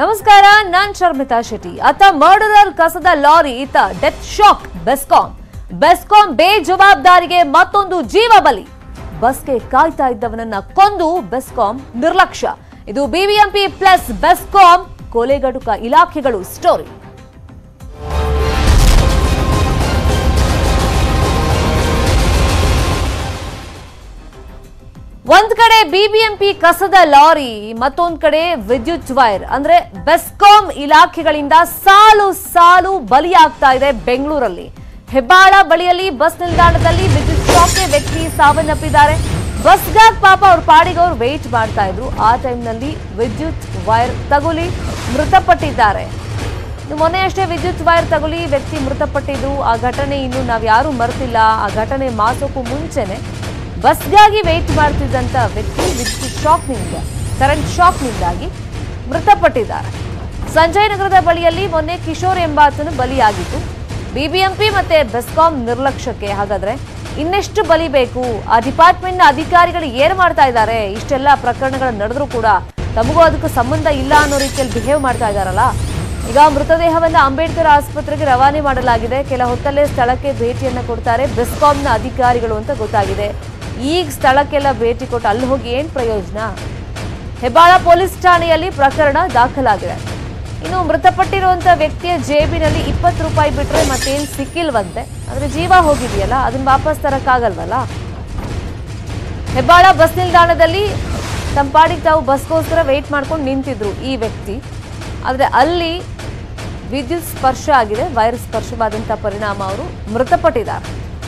ನಮಸ್ಕಾರ ನಾನ್ ಶರ್ಮಿತಾ ಶೆಟ್ಟಿ ಆತ ಮರ್ಡರರ್ ಕಸದ ಲಾರಿ ಈತ ಡೆತ್ ಶಾಕ್ ಬೆಸ್ಕಾಂ ಬೆಸ್ಕಾಂ ಬೇಜವಾಬ್ದಾರಿಗೆ ಮತ್ತೊಂದು ಜೀವ ಬಲಿ ಬಸ್ಗೆ ಕಾಯ್ತಾ ಇದ್ದವನನ್ನ ಕೊಂದು ಬೆಸ್ಕಾಂ ನಿರ್ಲಕ್ಷ್ಯ ಇದು ಬಿಬಿಎಂಪಿ ಪ್ಲಸ್ ಬೆಸ್ಕಾಂ ಕೊಲೆಗಡುಕ ಇಲಾಖೆಗಳು ಸ್ಟೋರಿ ಒಂದ್ ಕಡೆ ಬಿಬಿಎಂಪಿ ಕಸದ ಲಾರಿ ಮತ್ತೊಂದ್ ಕಡೆ ವಿದ್ಯುತ್ ವೈರ್ ಅಂದ್ರೆ ಬೆಸ್ಕಾಂ ಇಲಾಖೆಗಳಿಂದ ಸಾಲು ಸಾಲು ಬಲಿಯಾಗ್ತಾ ಇದೆ ಬೆಂಗಳೂರಲ್ಲಿ ಹೆಬ್ಬಾಳ ಬಳಿಯಲ್ಲಿ ಬಸ್ ನಿಲ್ದಾಣದಲ್ಲಿ ವಿದ್ಯುತ್ ಶಾಕ್ಗೆ ವ್ಯಕ್ತಿ ಸಾವನ್ನಪ್ಪಿದ್ದಾರೆ ಬಸ್ಗಾಗಿ ಪಾಪ ಅವ್ರ ಪಾಡಿಗೆ ಅವ್ರು ವೆಯ್ಟ್ ಮಾಡ್ತಾ ಇದ್ರು ಆ ಟೈಮ್ನಲ್ಲಿ ವಿದ್ಯುತ್ ವೈರ್ ತಗುಲಿ ಮೃತಪಟ್ಟಿದ್ದಾರೆ ಇನ್ನು ಮೊನ್ನೆ ಅಷ್ಟೇ ವಿದ್ಯುತ್ ವೈರ್ ತಗುಲಿ ವ್ಯಕ್ತಿ ಮೃತಪಟ್ಟಿದ್ರು ಆ ಘಟನೆ ಇನ್ನು ನಾವು ಯಾರು ಮರೆತಿಲ್ಲ ಆ ಘಟನೆ ಮಾಸೋಕ್ಕೂ ಮುಂಚೆನೆ ಬಸ್ಗಾಗಿ ವೆಯ್ಟ್ ಮಾಡ್ತಿದ್ದಂತ ವ್ಯಕ್ತಿ ವಿದ್ಯುತ್ ಶಾಕ್ನಿಂದ ಕರೆಂಟ್ ಶಾಕ್ನಿಂದಾಗಿ ಮೃತಪಟ್ಟಿದ್ದಾರೆ ಸಂಜಯ್ ನಗರದ ಬಳಿಯಲ್ಲಿ ಮೊನ್ನೆ ಕಿಶೋರ್ ಎಂಬಾತನು ಬಲಿಯಾಗಿತ್ತು ಬಿಬಿಎಂಪಿ ಮತ್ತೆ ಬೆಸ್ಕಾಂ ನಿರ್ಲಕ್ಷ್ಯಕ್ಕೆ ಹಾಗಾದ್ರೆ ಇನ್ನೆಷ್ಟು ಬಲಿ ಬೇಕು ಆ ಡಿಪಾರ್ಟ್ಮೆಂಟ್ನ ಅಧಿಕಾರಿಗಳು ಏನು ಮಾಡ್ತಾ ಇದ್ದಾರೆ ಇಷ್ಟೆಲ್ಲ ಪ್ರಕರಣಗಳು ನಡೆದ್ರೂ ಕೂಡ ತಮಗೂ ಅದಕ್ಕೂ ಸಂಬಂಧ ಇಲ್ಲ ಅನ್ನೋ ರೀತಿಯಲ್ಲಿ ಬಿಹೇವ್ ಮಾಡ್ತಾ ಇದ್ದಾರಲ್ಲ ಈಗ ಮೃತದೇಹವನ್ನ ಅಂಬೇಡ್ಕರ್ ಆಸ್ಪತ್ರೆಗೆ ರವಾನೆ ಮಾಡಲಾಗಿದೆ ಕೆಲ ಹೊತ್ತಲ್ಲೇ ಸ್ಥಳಕ್ಕೆ ಭೇಟಿಯನ್ನ ಕೊಡ್ತಾರೆ ಬೆಸ್ಕಾಂನ ಅಧಿಕಾರಿಗಳು ಅಂತ ಗೊತ್ತಾಗಿದೆ ಈಗ ಸ್ಥಳಕ್ಕೆಲ್ಲ ಭೇಟಿ ಕೊಟ್ಟು ಅಲ್ಲಿ ಹೋಗಿ ಏನ್ ಪ್ರಯೋಜನ ಹೆಬ್ಬಾಳ ಪೊಲೀಸ್ ಠಾಣೆಯಲ್ಲಿ ಪ್ರಕರಣ ದಾಖಲಾಗಿದೆ ಇನ್ನು ಮೃತಪಟ್ಟಿರುವಂತ ವ್ಯಕ್ತಿಯ ಜೇಬಿನಲ್ಲಿ ಇಪ್ಪತ್ತು ರೂಪಾಯಿ ಬಿಟ್ರೆ ಮತ್ತೇನ್ ಸಿಕ್ಕಿಲ್ವಂತೆ ಅಂದ್ರೆ ಜೀವ ಹೋಗಿದೆಯಲ್ಲ ಅದನ್ನ ವಾಪಸ್ ತರಕ್ಕಾಗಲ್ವಲ್ಲ ಹೆಬ್ಬಾಳ ಬಸ್ ನಿಲ್ದಾಣದಲ್ಲಿ ತಮ್ಮ ಪಾಡಿಗೆ ತಾವು ಬಸ್ಗೋಸ್ಕರ ವೆಯ್ಟ್ ಮಾಡ್ಕೊಂಡು ನಿಂತಿದ್ರು ಈ ವ್ಯಕ್ತಿ ಆದರೆ ಅಲ್ಲಿ ವಿದ್ಯುತ್ ಸ್ಪರ್ಶ ಆಗಿದೆ ವೈರ್ ಸ್ಪರ್ಶವಾದಂಥ ಪರಿಣಾಮ ಅವರು ಮೃತಪಟ್ಟಿದ್ದಾರೆ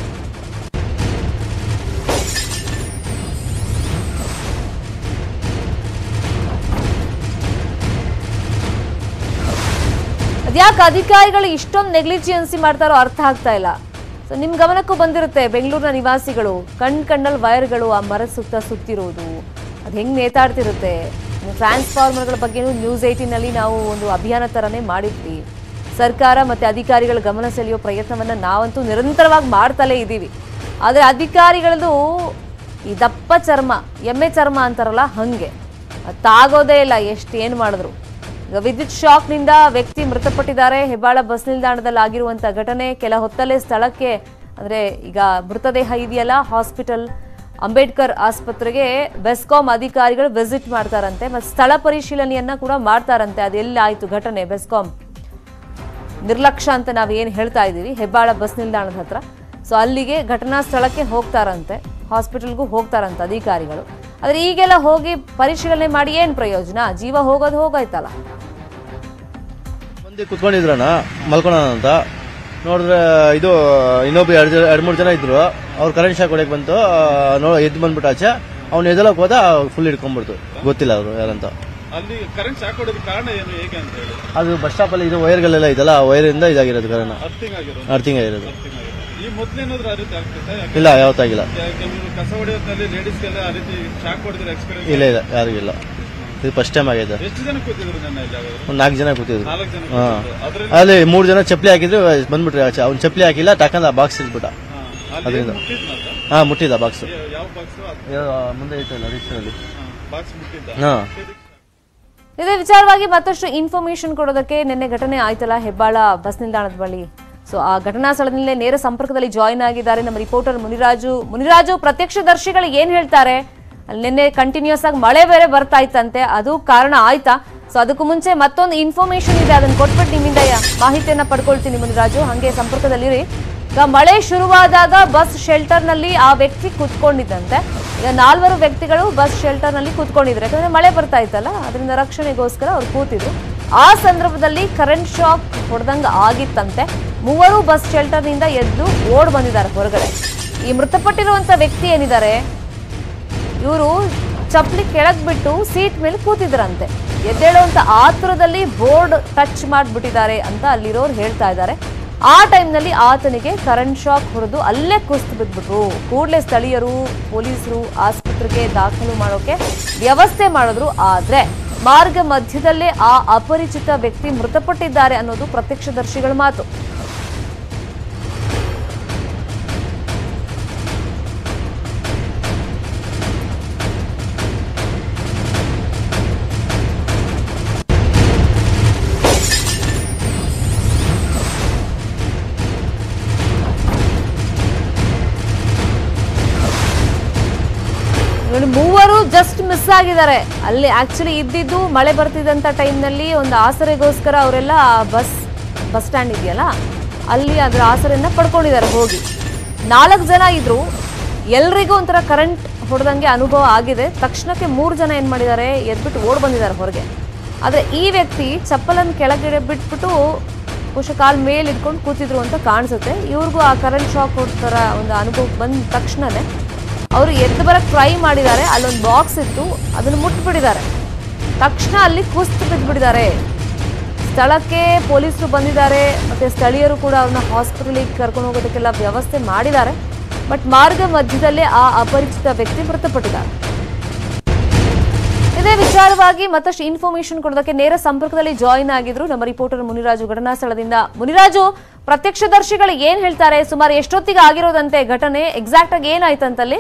ಅದ್ಯಾಕೆ ಅಧಿಕಾರಿಗಳು ಇಷ್ಟೊಂದು ನೆಗ್ಲಿಜಿಯನ್ಸಿ ಮಾಡ್ತಾರೋ ಅರ್ಥ ಆಗ್ತಾ ಇಲ್ಲ ಸೊ ನಿಮ್ ಗಮನಕ್ಕೂ ಬಂದಿರುತ್ತೆ ಬೆಂಗಳೂರಿನ ನಿವಾಸಿಗಳು ಕಣ್ ಕಣ್ಣಲ್ಲಿ ವೈರ್ಗಳು ಆ ಮರದ ಸುತ್ತ ಸುತ್ತಿರೋದು ಅದು ಹೆಂಗ್ ನೇತಾಡ್ತಿರುತ್ತೆ ಟ್ರಾನ್ಸ್ಫಾರ್ಮರ್ಗಳ ಬಗ್ಗೆನೂ ನ್ಯೂಸ್ ಏಯ್ಟೀನಲ್ಲಿ ನಾವು ಒಂದು ಅಭಿಯಾನ ಥರನೇ ಮಾಡಿದ್ವಿ ಸರ್ಕಾರ ಮತ್ತೆ ಅಧಿಕಾರಿಗಳ ಗಮನ ಸೆಳೆಯೋ ಪ್ರಯತ್ನವನ್ನ ನಾವಂತೂ ನಿರಂತರವಾಗಿ ಮಾಡ್ತಲೇ ಇದ್ದೀವಿ ಆದರೆ ಅಧಿಕಾರಿಗಳದು ಈ ದಪ್ಪ ಚರ್ಮ ಎಮ್ಮೆ ಚರ್ಮ ಅಂತಾರಲ್ಲ ಹಂಗೆ ಅದು ತಾಗೋದೇ ಇಲ್ಲ ಎಷ್ಟು ಏನು ಮಾಡಿದ್ರು ಈಗ ವಿದ್ಯುತ್ ಶಾಕ್ನಿಂದ ವ್ಯಕ್ತಿ ಮೃತಪಟ್ಟಿದ್ದಾರೆ ಹೆಬ್ಬಾಳ ಬಸ್ ನಿಲ್ದಾಣದಲ್ಲಿ ಆಗಿರುವಂತ ಘಟನೆ ಕೆಲ ಹೊತ್ತಲ್ಲೇ ಸ್ಥಳಕ್ಕೆ ಅಂದ್ರೆ ಈಗ ಮೃತದೇಹ ಇದೆಯಲ್ಲ ಹಾಸ್ಪಿಟಲ್ ಅಂಬೇಡ್ಕರ್ ಆಸ್ಪತ್ರೆಗೆ ಬೆಸ್ಕಾಂ ಅಧಿಕಾರಿಗಳು ವಿಸಿಟ್ ಮಾಡ್ತಾರಂತೆ ಮತ್ತು ಸ್ಥಳ ಪರಿಶೀಲನೆಯನ್ನ ಕೂಡ ಮಾಡ್ತಾರಂತೆ ಅದೆಲ್ಲ ಆಯ್ತು ಘಟನೆ ಬೆಸ್ಕಾಂ ನಿರ್ಲಕ್ಷ್ಯ ಅಂತ ನಾವು ಏನು ಹೇಳ್ತಾ ಇದ್ದೀವಿ ಹೆಬ್ಬಾಳ ಬಸ್ ನಿಲ್ದಾಣದ ಹತ್ರ ಸೊ ಅಲ್ಲಿಗೆ ಘಟನಾ ಸ್ಥಳಕ್ಕೆ ಹೋಗ್ತಾರಂತೆ ಹಾಸ್ಪಿಟಲ್ಗೂ ಹೋಗ್ತಾರಂತೆ ಅಧಿಕಾರಿಗಳು ಆದರೆ ಈಗೆಲ್ಲ ಹೋಗಿ ಪರಿಶೀಲನೆ ಮಾಡಿ ಏನು ಪ್ರಯೋಜನ ಜೀವ ಹೋಗೋದು ಹೋಗಾಯ್ತಲ್ಲ ಮಂದಿ ಕುತ್ಕೊಂಡಿದ್ರಣ ಮಲ್ಕೊಳೋಣ ಅಂತ ನೋಡಿದ್ರೆ ಇದು ಇನ್ನೊಬ್ಬ ಎರಡು ಎರಡು ಮೂರು ಜನ ಇದ್ರು ಅವ್ರು ಕರೆಂಟ್ ಶಾಕ್ ಹೊಡೆಯಕ್ ಬಂತು ನೋ ಎದ್ದು ಬಂದ್ಬಿಟ್ಟು ಆಚೆ ಅವ್ನು ಎದಲಕ್ ಹೋದ ಫುಲ್ ಹಿಡ್ಕೊಂಡ್ಬಿಡ್ತು ಗೊತ್ತಿಲ್ಲ ಅವರು ಯಾರಂತ ಅಲ್ಲಿ ಕರೆಂಟ್ ಶಾಕ್ ಹೊಡೆದ ಕಾರಣ ಏನು ಹೇಗೆ ಅಂತ ಹೇಳಿ ಅದು ಬಸ್ ಸ್ಟಾಪ್ ಅಲ್ಲಿ ಇದು ವೈರ್ಗಳೆಲ್ಲ ಇದಲ್ಲ ಆ ವೈರಿಂದ ಇದಾಗಿರೋದು ಕಾರಣ ಅರ್ಥಿಂಗ್ ಆಗಿರೋದು ಅರ್ಥಿಂಗ್ ಆಗಿರೋದು ಅರ್ಥಿಂಗ್ ಆಗಿರೋದು ಈ ಮೊದ್ಲೇನಾದ್ರೂ ಆ ರೀತಿ ಆಗ್ತಿತ್ತಾ ಯಾಕೆ ಇಲ್ಲ ಯಾವತ್ತಾಗಿಲ್ಲ ಕೆಲವರು ಕಸ ಹೊಡೆಯೋದ್ರಲ್ಲಿ ಲೇಡೀಸ್ಗೆಲ್ಲ ಆ ರೀತಿ ಶಾಕ್ ಹೊಡೆದಿರೋ ಎಕ್ಸ್ಪೀರಿಯನ್ಸ್ ಇಲ್ಲ ಇಲ್ಲ ಯಾರಿಗಿಲ್ಲ ಇದು ಫಸ್ಟ್ ಟೈಮ್ ಆಗೈತೆ ಎಷ್ಟು ಜನ ಕೂತಿದ್ರು ನನ್ನ ಇಲ್ಲಿ ಅವರು ಒಂದು ನಾಲ್ಕು ಜನ ಕೂತಿದ್ರು ನಾಲ್ಕು ಜನ ಹಾ ಕೂತಿದ್ರು. ಅದ್ರಲ್ಲಿ ಅಲ್ಲಿ ಮೂರು ಜನ ಚಪ್ಪಲಿ ಹಾಕಿದ್ರು ಬಂದ್ಬಿಟ್ರಿ ಆಚೆ ಅವ್ನು ಚಪ್ಪಲಿ ಹಾಕಿಲ್ಲ ಟಕ್ಕಂದ ಬಾಕ್ಸ್ ಇಟ್ಬಿಟ್ಟ ಹಾ, ಅಲ್ಲಿ ಅದರಿಂದ. ಮುಟ್ಟಿದ್ನಂತ ಹಾ ಮುಟ್ಟಿದ ಬಾಕ್ಸ್ ಯಾವ ಬಾಕ್ಸ್ ಮುಂದೆ ಐತಲ್ಲ ರಿಕ್ಷಾದಲ್ಲಿ ಬಾಕ್ಸ್ ಮುಟ್ಟಿದ್ದ ಹಾ ಇದೇ ವಿಚಾರವಾಗಿ ಮತ್ತಷ್ಟು ಇನ್ಫಾರ್ಮೇಶನ್ ಕೊಡೋದಕ್ಕೆ ನಿನ್ನೆ ಘಟನೆ ಆಯ್ತಲ್ಲ ಹೆಬ್ಬಾಳ ಬಸ್ ನಿಲ್ದಾಣದ ಬಳಿ ಸೊ ಆ ಘಟನಾ ಸ್ಥಳದಲ್ಲೇ ನೇರ ಸಂಪರ್ಕದಲ್ಲಿ ಜಾಯಿನ್ ಆಗಿದ್ದಾರೆ ನಮ್ಮ ರಿಪೋರ್ಟರ್ ಮುನಿರಾಜು ಮುನಿರಾಜು ಪ್ರತ್ಯಕ್ಷದರ್ಶಿಗಳು ಏನ್ ಹೇಳ್ತಾರೆ ಅಲ್ಲಿ ನಿನ್ನೆ ಕಂಟಿನ್ಯೂಸ್ ಆಗಿ ಮಳೆ ಬೇರೆ ಬರ್ತಾ ಇತ್ತಂತೆ ಅದು ಕಾರಣ ಆಯ್ತಾ ಸೊ ಅದಕ್ಕೂ ಮುಂಚೆ ಮತ್ತೊಂದು ಇನ್ಫಾರ್ಮೇಶನ್ ಇದೆ ಅದನ್ನ ಕೊಟ್ಬಿಟ್ಟು ನಿಮ್ಮಿಂದ ಯ- ಮಾಹಿತಿಯನ್ನ ಪಡ್ಕೊಳ್ತೀನಿ ಮುನಿರಾಜು ಹಂಗೆ ಸಂಪರ್ಕದಲ್ಲಿರಿ ಈಗ ಮಳೆ ಶುರುವಾದಾಗ ಬಸ್ ಶೆಲ್ಟರ್ ನಲ್ಲಿ ಆ ವ್ಯಕ್ತಿ ಕುತ್ಕೊಂಡಿದ್ದಂತೆ ಈಗ ನಾಲ್ವರು ವ್ಯಕ್ತಿಗಳು ಬಸ್ ಶೆಲ್ಟರ್ ನಲ್ಲಿ ಕುತ್ಕೊಂಡಿದ್ರು ಯಾಕಂದ್ರೆ ಮಳೆ ಬರ್ತಾ ಇತ್ತಲ್ಲ ಅದರಿಂದ ರಕ್ಷಣೆಗೋಸ್ಕರ ಅವ್ರು ಕೂತಿದ್ರು ಆ ಸಂದರ್ಭದಲ್ಲಿ ಕರೆಂಟ್ ಶಾಕ್ ಹೊಡೆದಂಗ ಆಗಿತ್ತಂತೆ ಮೂವರು ಬಸ್ ಶೆಲ್ಟರ್ ನಿಂದ ಎದ್ದು ಓಡ್ ಬಂದಿದ್ದಾರೆ ಹೊರಗಡೆ ಈ ಮೃತಪಟ್ಟಿರುವಂತ ವ್ಯಕ್ತಿ ಏನಿದ್ದಾರೆ ಇವರು ಚಪ್ಪಲಿ ಕೆಳಗ್ ಬಿಟ್ಟು ಸೀಟ್ ಮೇಲೆ ಕೂತಿದ್ರಂತೆ ಎದ್ದೇಳುವಂತ ಆತುರದಲ್ಲಿ ಬೋರ್ಡ್ ಟಚ್ ಮಾಡಿಬಿಟ್ಟಿದ್ದಾರೆ ಅಂತ ಅಲ್ಲಿರೋರು ಹೇಳ್ತಾ ಇದ್ದಾರೆ ಆ ಟೈಮ್ನಲ್ಲಿ ಆತನಿಗೆ ಕರೆಂಟ್ ಶಾಕ್ ಹೊಡೆದು ಅಲ್ಲೇ ಕುಸ್ತು ಬಿದ್ಬಿಟ್ರು ಕೂಡಲೇ ಸ್ಥಳೀಯರು ಪೊಲೀಸರು ಆಸ್ಪತ್ರೆಗೆ ದಾಖಲು ಮಾಡೋಕೆ ವ್ಯವಸ್ಥೆ ಮಾಡಿದ್ರು ಆದ್ರೆ ಮಾರ್ಗ ಮಧ್ಯದಲ್ಲೇ ಆ ಅಪರಿಚಿತ ವ್ಯಕ್ತಿ ಮೃತಪಟ್ಟಿದ್ದಾರೆ ಅನ್ನೋದು ಪ್ರತ್ಯಕ್ಷದರ್ಶಿಗಳ ಮಾತು ನೋಡಿ ಮೂವರು ಜಸ್ಟ್ ಮಿಸ್ ಆಗಿದ್ದಾರೆ ಅಲ್ಲಿ ಆಕ್ಚುಲಿ ಇದ್ದಿದ್ದು ಮಳೆ ಬರ್ತಿದ್ದಂಥ ಟೈಮ್ನಲ್ಲಿ ಒಂದು ಆಸರೆಗೋಸ್ಕರ ಅವರೆಲ್ಲ ಬಸ್ ಬಸ್ ಸ್ಟ್ಯಾಂಡ್ ಇದೆಯಲ್ಲ ಅಲ್ಲಿ ಅದರ ಆಸರೆಯನ್ನ ಪಡ್ಕೊಂಡಿದ್ದಾರೆ ಹೋಗಿ ನಾಲ್ಕು ಜನ ಇದ್ರು ಎಲ್ರಿಗೂ ಒಂಥರ ಕರೆಂಟ್ ಹೊಡೆದಂಗೆ ಅನುಭವ ಆಗಿದೆ ತಕ್ಷಣಕ್ಕೆ ಮೂರು ಜನ ಏನು ಮಾಡಿದ್ದಾರೆ ಎದ್ಬಿಟ್ಟು ಓಡ್ ಬಂದಿದ್ದಾರೆ ಹೊರಗೆ ಆದರೆ ಈ ವ್ಯಕ್ತಿ ಚಪ್ಪಲನ್ನು ಕೆಳಗಡೆ ಬಿಟ್ಬಿಟ್ಟು ಬಹುಶಃ ಕಾಲ್ ಮೇಲೆ ಇಟ್ಕೊಂಡು ಕೂತಿದ್ರು ಅಂತ ಕಾಣಿಸುತ್ತೆ ಇವ್ರಿಗೂ ಆ ಕರೆಂಟ್ ಶಾಕ್ ಥರ ಒಂದು ಅನುಭವ ಬಂದ ತಕ್ಷಣನೇ ಅವರು ಎದ್ದು ಬರಕ್ಕೆ ಟ್ರೈ ಮಾಡಿದ್ದಾರೆ ಅಲ್ಲೊಂದು ಬಾಕ್ಸ್ ಇತ್ತು ಅದನ್ನು ಮುಟ್ಬಿಟ್ಟಿದ್ದಾರೆ ತಕ್ಷಣ ಅಲ್ಲಿ ಕುಸ್ತು ಬಿದ್ದುಬಿಟ್ಟಿದ್ದಾರೆ ಸ್ಥಳಕ್ಕೆ ಪೊಲೀಸರು ಬಂದಿದ್ದಾರೆ ಮತ್ತೆ ಸ್ಥಳೀಯರು ಕೂಡ ಅವ್ರನ್ನ ಹಾಸ್ಪಿಟಲಿಗೆ ಕರ್ಕೊಂಡು ಹೋಗೋದಕ್ಕೆಲ್ಲ ವ್ಯವಸ್ಥೆ ಮಾಡಿದ್ದಾರೆ ಬಟ್ ಮಾರ್ಗ ಮಧ್ಯದಲ್ಲೇ ಆ ಅಪರಿಚಿತ ವ್ಯಕ್ತಿ ಮೃತಪಟ್ಟಿದ್ದಾರೆ ಇದೇ ವಿಚಾರವಾಗಿ ಮತ್ತಷ್ಟು ಇನ್ಫಾರ್ಮೇಶನ್ ಕೊಡೋದಕ್ಕೆ ನೇರ ಸಂಪರ್ಕದಲ್ಲಿ ಜಾಯಿನ್ ಆಗಿದ್ರು ನಮ್ಮ ರಿಪೋರ್ಟರ್ ಮುನಿರಾಜು ಘಟನಾ ಸ್ಥಳದಿಂದ ಮುನಿರಾಜು ಪ್ರತ್ಯಕ್ಷದರ್ಶಿಗಳು ಏನ್ ಹೇಳ್ತಾರೆ ಸುಮಾರು ಎಷ್ಟೊತ್ತಿಗೆ ಆಗಿರೋದಂತೆ ಘಟನೆ ಎಕ್ಸಾಕ್ಟ್ ಆಗಿ ಏನಾಯ್ತಂತಲ್ಲಿ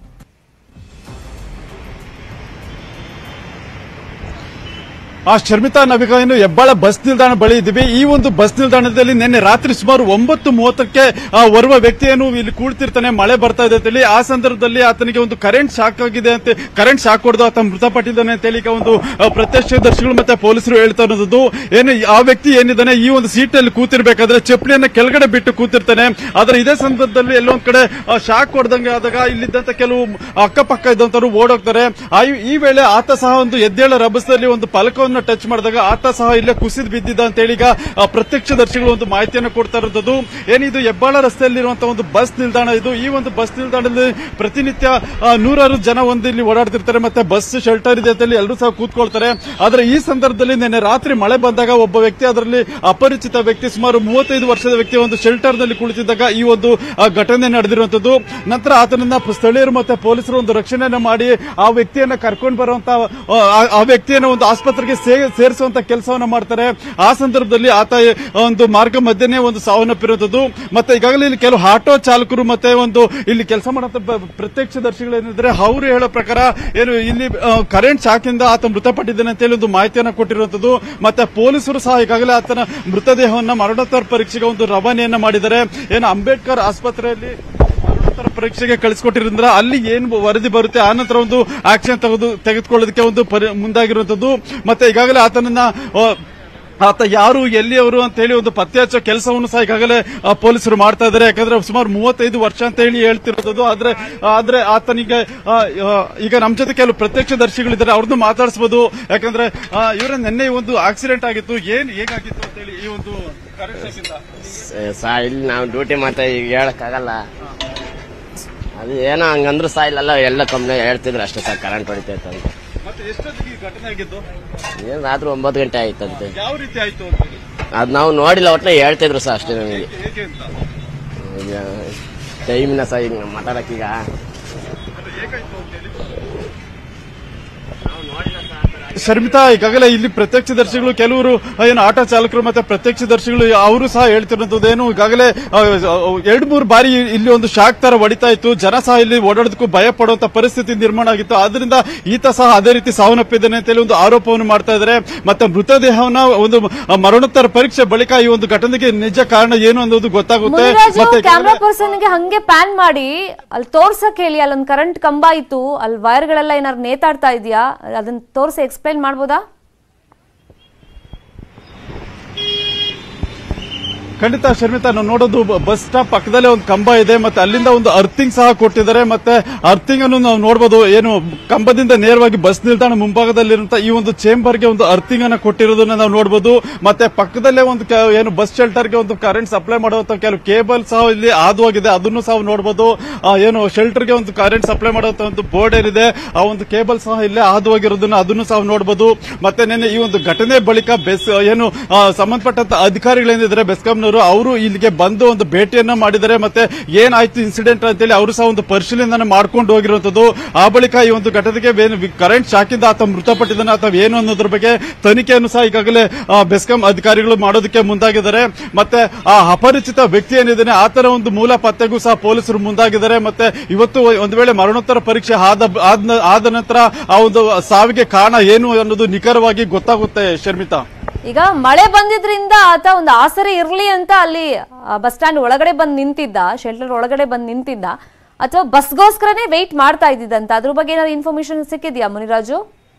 ಆ ಶರ್ಮಿತಾ ನಾವೀಗ ಏನು ಹೆಬ್ಬಾಳ ಬಸ್ ನಿಲ್ದಾಣ ಬಳಿ ಇದ್ದೀವಿ ಈ ಒಂದು ಬಸ್ ನಿಲ್ದಾಣದಲ್ಲಿ ನಿನ್ನೆ ರಾತ್ರಿ ಸುಮಾರು ಒಂಬತ್ತು ಮೂವತ್ತಕ್ಕೆ ಆ ಓರ್ವ ವ್ಯಕ್ತಿಯನ್ನು ಇಲ್ಲಿ ಕೂಡ್ತಿರ್ತಾನೆ ಮಳೆ ಬರ್ತಾ ಇದೆ ಅಂತೇಳಿ ಆ ಸಂದರ್ಭದಲ್ಲಿ ಆತನಿಗೆ ಒಂದು ಕರೆಂಟ್ ಶಾಕ್ ಆಗಿದೆ ಅಂತ ಕರೆಂಟ್ ಶಾಕ್ ಹೊಡೆದು ಆತ ಮೃತಪಟ್ಟಿದ್ದಾನೆ ಅಂತೇಳಿ ಈಗ ಒಂದು ಆ, ಪ್ರತ್ಯಕ್ಷದರ್ಶಿಗಳು ಮತ್ತೆ ಪೊಲೀಸರು ಹೇಳ್ತಾ ಇರೋದು ಏನು ಆ ವ್ಯಕ್ತಿ ಏನಿದ್ದಾನೆ ಈ ಒಂದು ಸೀಟ್ ಅಲ್ಲಿ ಕೂತಿರ್ಬೇಕಾದ್ರೆ ಚಪ್ಪಲಿಯನ್ನ ಕೆಳಗಡೆ ಬಿಟ್ಟು ಕೂತಿರ್ತಾನೆ ಆದ್ರೆ ಇದೇ ಸಂದರ್ಭದಲ್ಲಿ ಎಲ್ಲೊಂದ್ ಕಡೆ ಶಾಕ್ ಹೊಡೆದಂಗೆ ಆದಾಗ ಇಲ್ಲಿದ್ದಂತ ಕೆಲವು ಅಕ್ಕಪಕ್ಕ ಇದ್ದಂತವ್ರು ಓಡೋಗ್ತಾರೆ ಆ ಈ- ಈ ವೇಳೆ ಆತ ಸಹ ಒಂದು ಎದ್ದೇಳ ರಭಸದಲ್ಲಿ ಒಂದು ಫಲಕವನ್ನು ಟಚ್ ಮಾಡಿದಾಗ ಆತ ಸಹ ಇಲ್ಲೇ ಕುಸಿದು ಬಿದ್ದಿದ್ದ ಅಂತೇಳಿ ಈಗ ಆ, ಪ್ರತ್ಯಕ್ಷದರ್ಶಿಗಳು ಒಂದು ಮಾಹಿತಿಯನ್ನು ಕೊಡ್ತಾ ಇರೋದು ಏನಿದು ಹೆಬ್ಬಾಳ ರಸ್ತೆಯಲ್ಲಿರುವಂತಹ ಒಂದು ಬಸ್ ನಿಲ್ದಾಣ ಇದು ಈ ಒಂದು ಬಸ್ ನಿಲ್ದಾಣದಲ್ಲಿ ಪ್ರತಿನಿತ್ಯ ಆ, ನೂರಾರು ಜನ ಒಂದು ಇಲ್ಲಿ ಓಡಾಡ್ತಿರ್ತಾರೆ ಮತ್ತೆ ಬಸ್ ಶೆಲ್ಟರ್ ಇದೆ ಅಂತ ಎಲ್ಲರೂ ಸಹ ಕೂತ್ಕೊಳ್ತಾರೆ ಆದ್ರೆ ಈ ಸಂದರ್ಭದಲ್ಲಿ ನಿನ್ನೆ ರಾತ್ರಿ ಮಳೆ ಬಂದಾಗ ಒಬ್ಬ ವ್ಯಕ್ತಿ ಅದರಲ್ಲಿ ಅಪರಿಚಿತ ವ್ಯಕ್ತಿ ಸುಮಾರು ಮೂವತ್ತೈದು ವರ್ಷದ ವ್ಯಕ್ತಿ ಒಂದು ಶೆಲ್ಟರ್ ನಲ್ಲಿ ಕುಳಿತಿದ್ದಾಗ ಈ ಒಂದು ಆ, ಘಟನೆ ನಡೆದಿರುವಂತದ್ದು ನಂತರ ಆತನನ್ನ ಪ- ಸ್ಥಳೀಯರು ಮತ್ತೆ ಪೊಲೀಸರು ಒಂದು ರಕ್ಷಣೆಯನ್ನ ಮಾಡಿ ಆ ವ್ಯಕ್ತಿಯನ್ನ ಕರ್ಕೊಂಡು ಬರುವಂತ ಆ, ಆ- ಆ ವ್ಯಕ್ತಿಯನ್ನು ಒಂದು ಆಸ್ಪತ್ರೆಗೆ ಸೇ- ಸೇರಿಸುವಂತ ಕೆಲಸವನ್ನ ಮಾಡ್ತಾರೆ ಆ ಸಂದರ್ಭದಲ್ಲಿ ಆತ ಒಂದು ಮಾರ್ಗ ಮಧ್ಯನೇ ಒಂದು ಸಾವನ್ನಪ್ಪಿರುವಂತದ್ದು ಮತ್ತೆ ಈಗಾಗಲೇ ಇಲ್ಲಿ ಕೆಲವು ಆಟೋ ಚಾಲಕರು ಮತ್ತೆ ಒಂದು ಇಲ್ಲಿ ಕೆಲಸ ಮಾಡುವಂತ ಬ- ಪ್ರತ್ಯಕ್ಷದರ್ಶಿಗಳು ಏನಿದ್ರೆ ಅವರು ಹೇಳೋ ಪ್ರಕಾರ ಏನು ಇಲ್ಲಿ ಕರೆಂಟ್ ಶಾಕಿಂದ ಆತ ಮೃತಪಟ್ಟಿದ್ದಾನೆ ಅಂತ ಹೇಳಿ ಒಂದು ಮಾಹಿತಿಯನ್ನ ಕೊಟ್ಟಿರುವಂತದ್ದು ಮತ್ತೆ ಪೊಲೀಸರು ಸಹ ಈಗಾಗಲೇ ಆತನ ಮೃತದೇಹವನ್ನ ಮರಣೋತ್ತರ ಪರೀಕ್ಷೆಗೆ ಒಂದು ರವಾನೆಯನ್ನ ಮಾಡಿದ್ದಾರೆ ಏನು ಅಂಬೇಡ್ಕರ್ ಆಸ್ಪತ್ರೆಯಲ್ಲಿ ಮರಣೋತ್ತರ ಪರೀಕ್ಷೆಗೆ ಕಳಿಸ್ಕೊಟ್ಟಿರೋದ್ರಿಂದ ಅಲ್ಲಿ ಏನು ವರದಿ ಬರುತ್ತೆ ಆ ನಂತರ ಒಂದು ಆಕ್ಷನ್ ತೆಗೆದು ತೆಗೆದುಕೊಳ್ಳೋದಕ್ಕೆ ಒಂದು ಪರಿ- ಮುಂದಾಗಿರುವಂತದ್ದು ಮತ್ತೆ ಈಗಾಗಲೇ ಆತನನ್ನ ಆ, ಆತ ಯಾರು ಎಲ್ಲಿಯವರು ಅಂತ ಹೇಳಿ ಒಂದು ಪತ್ತೆ ಹಚ್ಚೋ ಕೆಲಸವನ್ನು ಸಹ ಈಗಾಗಲೇ ಆ, ಪೊಲೀಸರು ಮಾಡ್ತಾ ಇದ್ದಾರೆ ಯಾಕಂದ್ರೆ ಸುಮಾರು ಮೂವತ್ತೈದು ವರ್ಷ ಅಂತ ಹೇಳಿ ಹೇಳ್ತಿರೋದು ಆದ್ರೆ ಆದ್ರೆ ಆತನಿಗೆ ಆ, ಆ, ಈಗ ನಮ್ಮ ಜೊತೆ ಕೆಲವು ಪ್ರತ್ಯಕ್ಷದರ್ಶಿಗಳಿದ್ದಾರೆ ಅವ್ರದ್ದು ಮಾತಾಡಿಸಬಹುದು ಯಾಕಂದ್ರೆ ಇವರ ನಿನ್ನೆ ಒಂದು ಆಕ್ಸಿಡೆಂಟ್ ಆಗಿತ್ತು ಏನ್ ಹೇಗಾಗಿತ್ತು ಅಂತ ಹೇಳಿ ಈ ಒಂದು ಕರೆಂಟ್ ಶಾಕಿಂದ ಸಾ ಇಲ್ಲಿ ನಾವು ಡ್ಯೂಟಿ ಮಾಡ್ತಾ ಈಗ ಹೇಳಕ್ಕಾಗಲ್ಲ ಅದು ಏನೋ ಹಂಗಂದ್ರು ಸಾ ಇಲ್ಲೆಲ್ಲ ಎಲ್ಲ ಕಂಪ್ನಿ ಹೇಳ್ತಿದ್ರು ಅಷ್ಟೇ ಸರ್ ಕರೆಂಟ್ ಹೊಡಿತೈತೆ ಅಂತ ಮತ್ತೆ ಎಷ್ಟೊತ್ತಿಗೆ ಈ ಘಟನೆ ಆಗಿದ್ದು ಏನ್ ರಾತ್ರಿ ಒಂಬತ್ತು ಗಂಟೆ ಆಯ್ತಂತೆ ಯಾವ ರೀತಿ ಆಯ್ತು ಅಂತ ಹೇಳಿ ಅದು ನಾವು ನೋಡಿಲ್ಲ ಒಟ್ಟಿನ ಹೇಳ್ತಿದ್ರು ಸರ್ ಅಷ್ಟೇ ನಮಗೆ ಹೇಗೆ ಅಂತ ಈಗ ಟೈಮಿನ ಸಹ ಈಗ ನಾವು ಮಾತಾಡಕ್ಕೀಗ ಹೇಗಾಯ್ತು ಅಂತ ಹೇಳಿ ಶರ್ಮಿತಾ ಈಗಾಗಲೇ ಇಲ್ಲಿ ಪ್ರತ್ಯಕ್ಷದರ್ಶಿಗಳು ಕೆಲವರು ಏನು ಆಟೋ ಚಾಲಕರು ಮತ್ತೆ ಪ್ರತ್ಯಕ್ಷದರ್ಶಿಗಳು ಅವರು ಸಹ ಹೇಳ್ತಿರೋದು ಏನು ಈಗಾಗಲೇ ಎರಡ್ ಮೂರು ಬಾರಿ ಇಲ್ಲಿ ಒಂದು ಶಾಕ್ ತರ ಹೊಡಿತಾ ಇತ್ತು ಜನ ಸಹ ಇಲ್ಲಿ ಓಡಾಡೋದಕ್ಕೂ ಭಯ ಪಡುವಂತ ಪರಿಸ್ಥಿತಿ ನಿರ್ಮಾಣ ಆಗಿತ್ತು ಆದ್ರಿಂದ ಈತ ಸಹ ಅದೇ ರೀತಿ ಸಾವನ್ನಪ್ಪಿದ್ದಾನೆ ಅಂತ ಹೇಳಿ ಒಂದು ಆರೋಪವನ್ನು ಮಾಡ್ತಾ ಇದ್ದಾರೆ ಮತ್ತೆ ಮೃತದೇಹವನ್ನ ಒಂದು ಮರಣೋತ್ತರ ಪರೀಕ್ಷೆ ಬಳಿಕ ಈ ಒಂದು ಘಟನೆಗೆ ನಿಜ ಕಾರಣ ಏನು ಅನ್ನೋದು ಗೊತ್ತಾಗುತ್ತೆ ಮುನಿರಾಜು ಮತ್ತೆ ಕ್ಯಾಮ್ರಾ ಪರ್ಸನ್ಗೆ ಹಂಗೆ ಪ್ಯಾನ್ ಮಾಡಿ ಅಲ್ಲಿ ತೋರ್ಸಕ್ ಹೇಳಿ ಅಲ್ಲೊಂದು ಕರೆಂಟ್ ಕಂಬ ಇತ್ತು ಅಲ್ಲಿ ವೈರ್ಗಳೆಲ್ಲ ಏನಾದ್ರು ನೇತಾಡ್ತಾ ಇದೆಯಾ ಅದನ್ನ ತೋರಿಸಿ ಎಕ್ಸ್ಪ್ಲೈನ್ ಮಾಡ್ಬೋದಾ ಖಂಡಿತ ಶರ್ಮಿತಾ ನಾವು ನೋಡೋದು ಬ- ಬಸ್ ಸ್ಟಾಪ್ ಪಕ್ಕದಲ್ಲೇ ಒಂದು ಕಂಬ ಇದೆ ಮತ್ತೆ ಅಲ್ಲಿಂದ ಒಂದು ಅರ್ಥಿಂಗ್ ಸಹ ಕೊಟ್ಟಿದ್ದಾರೆ ಮತ್ತೆ ಅರ್ಥಿಂಗ್ ಅನ್ನು ನಾವು ನೋಡಬಹುದು ಏನು ಕಂಬದಿಂದ ನೇರವಾಗಿ ಬಸ್ ನಿಲ್ದಾಣ ಮುಂಭಾಗದಲ್ಲಿರುವಂತಹ ಈ ಒಂದು ಚೇಂಬರ್ಗೆ ಒಂದು ಅರ್ಥಿಂಗ್ ಅನ್ನ ಕೊಟ್ಟಿರೋದನ್ನ ನಾವು ನೋಡಬಹುದು ಮತ್ತೆ ಪಕ್ಕದಲ್ಲೇ ಒಂದು ಕ- ಏನು ಬಸ್ ಶೆಲ್ಟರ್ಗೆ ಒಂದು ಕರೆಂಟ್ ಸಪ್ಲೈ ಮಾಡುವಂತ ಕೆಲವು ಕೇಬಲ್ ಸಹ ಇಲ್ಲಿ ಹಾದು ಹೋಗಿದೆ ಅದನ್ನು ಸಹ ನೋಡಬಹುದು ಆ, ಏನು ಶೆಲ್ಟರ್ಗೆ ಒಂದು ಕರೆಂಟ್ ಸಪ್ಲೈ ಮಾಡುವಂತ ಒಂದು ಬೋರ್ಡ್ ಏನಿದೆ ಆ ಒಂದು ಕೇಬಲ್ ಸಹ ಇಲ್ಲೇ ಹಾದು ಹೋಗಿರೋದನ್ನ ಅದನ್ನು ಸಹ ನೋಡಬಹುದು ಮತ್ತೆ ನಿನ್ನೆ ಈ ಒಂದು ಘಟನೆ ಬಳಿಕ ಬೆಸ್ ಏನು ಆ, ಸಂಬಂಧಪಟ್ಟಂತ ಅಧಿಕಾರಿಗಳೇನಿದ್ದಾರೆ ಬೆಸ್ಕಾಂನವರು ಅವರು ಇಲ್ಲಿಗೆ ಬಂದು ಒಂದು ಭೇಟಿಯನ್ನ ಮಾಡಿದ್ದಾರೆ ಮತ್ತೆ ಏನಾಯ್ತು ಇನ್ಸಿಡೆಂಟ್ ಅಂತೇಳಿ ಅವರು ಸಹ ಒಂದು ಪರಿಶೀಲನೆ ಮಾಡ್ಕೊಂಡು ಹೋಗಿರುವಂತದ್ದು ಆ ಬಳಿಕ ಈ ಒಂದು ಘಟನೆಗೆ ಕರೆಂಟ್ ಶಾಕಿಂದ ಆತ ಮೃತಪಟ್ಟಿದ್ದಾನೆ ಅಥವಾ ಏನು ಅನ್ನೋದ್ರ ಬಗ್ಗೆ ತನಿಖೆಯನ್ನು ಸಹ ಈಗಾಗಲೇ ಆ, ಬೆಸ್ಕಾಂ ಅಧಿಕಾರಿಗಳು ಮಾಡೋದಕ್ಕೆ ಮುಂದಾಗಿದ್ದಾರೆ ಮತ್ತೆ ಆ ಅಪರಿಚಿತ ವ್ಯಕ್ತಿ ಏನಿದ್ದಾನೆ ಆತನ ಒಂದು ಮೂಲ ಪತ್ತೆಗೂ ಸಹ ಪೊಲೀಸರು ಮುಂದಾಗಿದ್ದಾರೆ ಮತ್ತೆ ಇವತ್ತು ಒಂದು ವೇಳೆ ಮರಣೋತ್ತರ ಪರೀಕ್ಷೆ ಆದ ಆದ- ಆದ ನಂತರ ಆ ಒಂದು ಸಾವಿಗೆ ಕಾರಣ ಏನು ಅನ್ನೋದು ನಿಖರವಾಗಿ ಗೊತ್ತಾಗುತ್ತೆ ಶರ್ಮಿತಾ ಈಗ ಮಳೆ ಬಂದಿದ್ರಿಂದ ಆತ ಒಂದು ಆಸರೆ ಇರ್ಲಿ ಅಂತ ಅಲ್ಲಿ ಬಸ್ ಸ್ಟ್ಯಾಂಡ್ ಒಳಗಡೆ ಬಂದು ನಿಂತಿದ್ದ ಶೆಲ್ಟರ್ ಒಳಗಡೆ ಬಂದು ನಿಂತಿದ್ದ ಅಥವಾ ಬಸ್ಗೋಸ್ಕರನೇ ವೆಯ್ಟ್ ಮಾಡ್ತಾ ಇದ್ದಿದ್ದಂತ ಅದ್ರ ಬಗ್ಗೆ ಏನಾದ್ರು ಇನ್ಫಾರ್ಮೇಶನ್ ಸಿಕ್ಕಿದ್ಯಾ ಮುನಿರಾಜು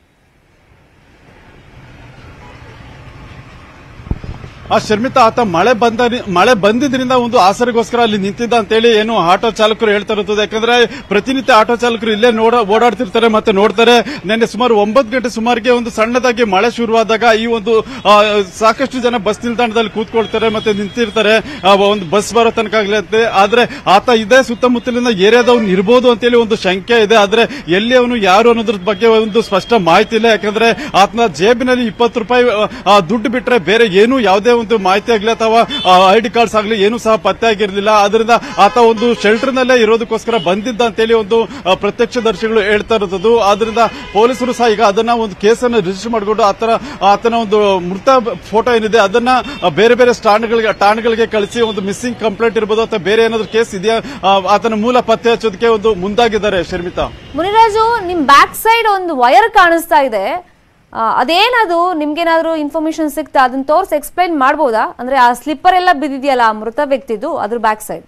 ಆ ಶರ್ಮಿತಾ ಆತ ಮಳೆ ಬಂದ ಮಳೆ ಬಂದಿದ್ರಿಂದ ಒಂದು ಆಸರಿಗೋಸ್ಕರ ಅಲ್ಲಿ ನಿಂತಿದ್ದ ಅಂತೇಳಿ ಏನು ಆಟೋ ಚಾಲಕರು ಹೇಳ್ತಾ ಇರುತ್ತದೆ ಯಾಕಂದ್ರೆ ಪ್ರತಿನಿತ್ಯ ಆಟೋ ಚಾಲಕರು ಇಲ್ಲೇ ನೋಡ ಓಡಾಡ್ತಿರ್ತಾರೆ ಮತ್ತೆ ನೋಡ್ತಾರೆ ನಿನ್ನೆ ಸುಮಾರು ಒಂಬತ್ತು ಗಂಟೆ ಸುಮಾರಿಗೆ ಒಂದು ಸಣ್ಣದಾಗಿ ಮಳೆ ಶುರುವಾದಾಗ ಈ ಒಂದು ಆ, ಸಾಕಷ್ಟು ಜನ ಬಸ್ ನಿಲ್ದಾಣದಲ್ಲಿ ಕೂತ್ಕೊಳ್ತಾರೆ ಮತ್ತೆ ನಿಂತಿರ್ತಾರೆ ಆ, ಒಂದು ಬಸ್ ಬರೋ ತನಕ ಆಗ್ಲತ್ತೆ ಆದ್ರೆ ಆತ ಇದೇ ಸುತ್ತಮುತ್ತಲಿನ ಏರಿಯಾದವ್ನು ಇರ್ಬೋದು ಅಂತೇಳಿ ಒಂದು ಶಂಕೆ ಇದೆ ಆದ್ರೆ ಎಲ್ಲಿ ಅವನು ಯಾರು ಅನ್ನೋದ್ರ ಬಗ್ಗೆ ಒಂದು ಸ್ಪಷ್ಟ ಮಾಹಿತಿ ಇಲ್ಲ ಯಾಕಂದ್ರೆ ಆತನ ಜೇಬಿನಲ್ಲಿ ಇಪ್ಪತ್ತು ರೂಪಾಯಿ ಆ, ದುಡ್ಡು ಬಿಟ್ರೆ ಬೇರೆ ಏನು ಯಾವುದೇ ಒಂದು ಮಾಹಿತಿ ಆಗ್ಲಿ ಅಥವಾ ಐ ಡಿ ಕಾರ್ಡ್ಸ್ ಆಗ್ಲಿ ಏನು ಸಹ ಪತ್ತೆ ಆಗಿರಲಿಲ್ಲ ಅದರಿಂದ ಆತ ಒಂದು ಶೆಲ್ಟರ್ ನಲ್ಲೇ ಇರೋದಕ್ಕೋಸ್ಕರ ಬಂದಿದ್ದ ಅಂತೇಳಿ ಒಂದು ಆ, ಪ್ರತ್ಯಕ್ಷದರ್ಶಿಗಳು ಹೇಳ್ತಾ ಇರೋದು ಆದ್ರಿಂದ ಪೊಲೀಸರು ಸಹ ಈಗ ಅದನ್ನ ಒಂದು ಕೇಸನ್ನು ರಿಜಿಸ್ಟರ್ ಮಾಡಿಕೊಂಡು ಆತರ ಆತನ ಒಂದು ಮೃತ ಫೋಟೋ ಏನಿದೆ ಅದನ್ನ ಆ, ಬೇರೆ ಬೇರೆ ಸ್ಟಾಂಡ್ಗಳಿಗೆ ಠಾಣೆಗಳಿಗೆ ಕಳಿಸಿ ಒಂದು ಮಿಸ್ಸಿಂಗ್ ಕಂಪ್ಲೇಂಟ್ ಇರ್ಬೋದು ಅಥವಾ ಬೇರೆ ಏನಾದ್ರು ಕೇಸ್ ಇದೆಯಾ ಆ, ಆತನ ಮೂಲ ಪತ್ತೆ ಹಚ್ಚೋದಕ್ಕೆ ಒಂದು ಮುಂದಾಗಿದ್ದಾರೆ ಶರ್ಮಿತಾ ಮುನಿರಾಜು ನಿಮ್ ಬ್ಯಾಕ್ ಸೈಡ್ ಒಂದು ವಯರ್ ಕಾಣಿಸ್ತಾ ಇದೆ ಆ, ಅದೇನದು ನಿಮ್ಗೇನಾದ್ರೂ ಇನ್ಫಾರ್ಮೇಶನ್ ಸಿಕ್ತಾ ಅದನ್ನ ತೋರ್ಸಿ ಎಕ್ಸ್ಪ್ಲೈನ್ ಮಾಡ್ಬೋದಾ ಅಂದ್ರೆ ಆ ಸ್ಲಿಪ್ಪರ್ ಎಲ್ಲ ಬಿದ್ದಿದೆಯಲ್ಲ ಆ ಮೃತ ವ್ಯಕ್ತಿದು ಅದ್ರ ಬ್ಯಾಕ್ ಸೈಡ್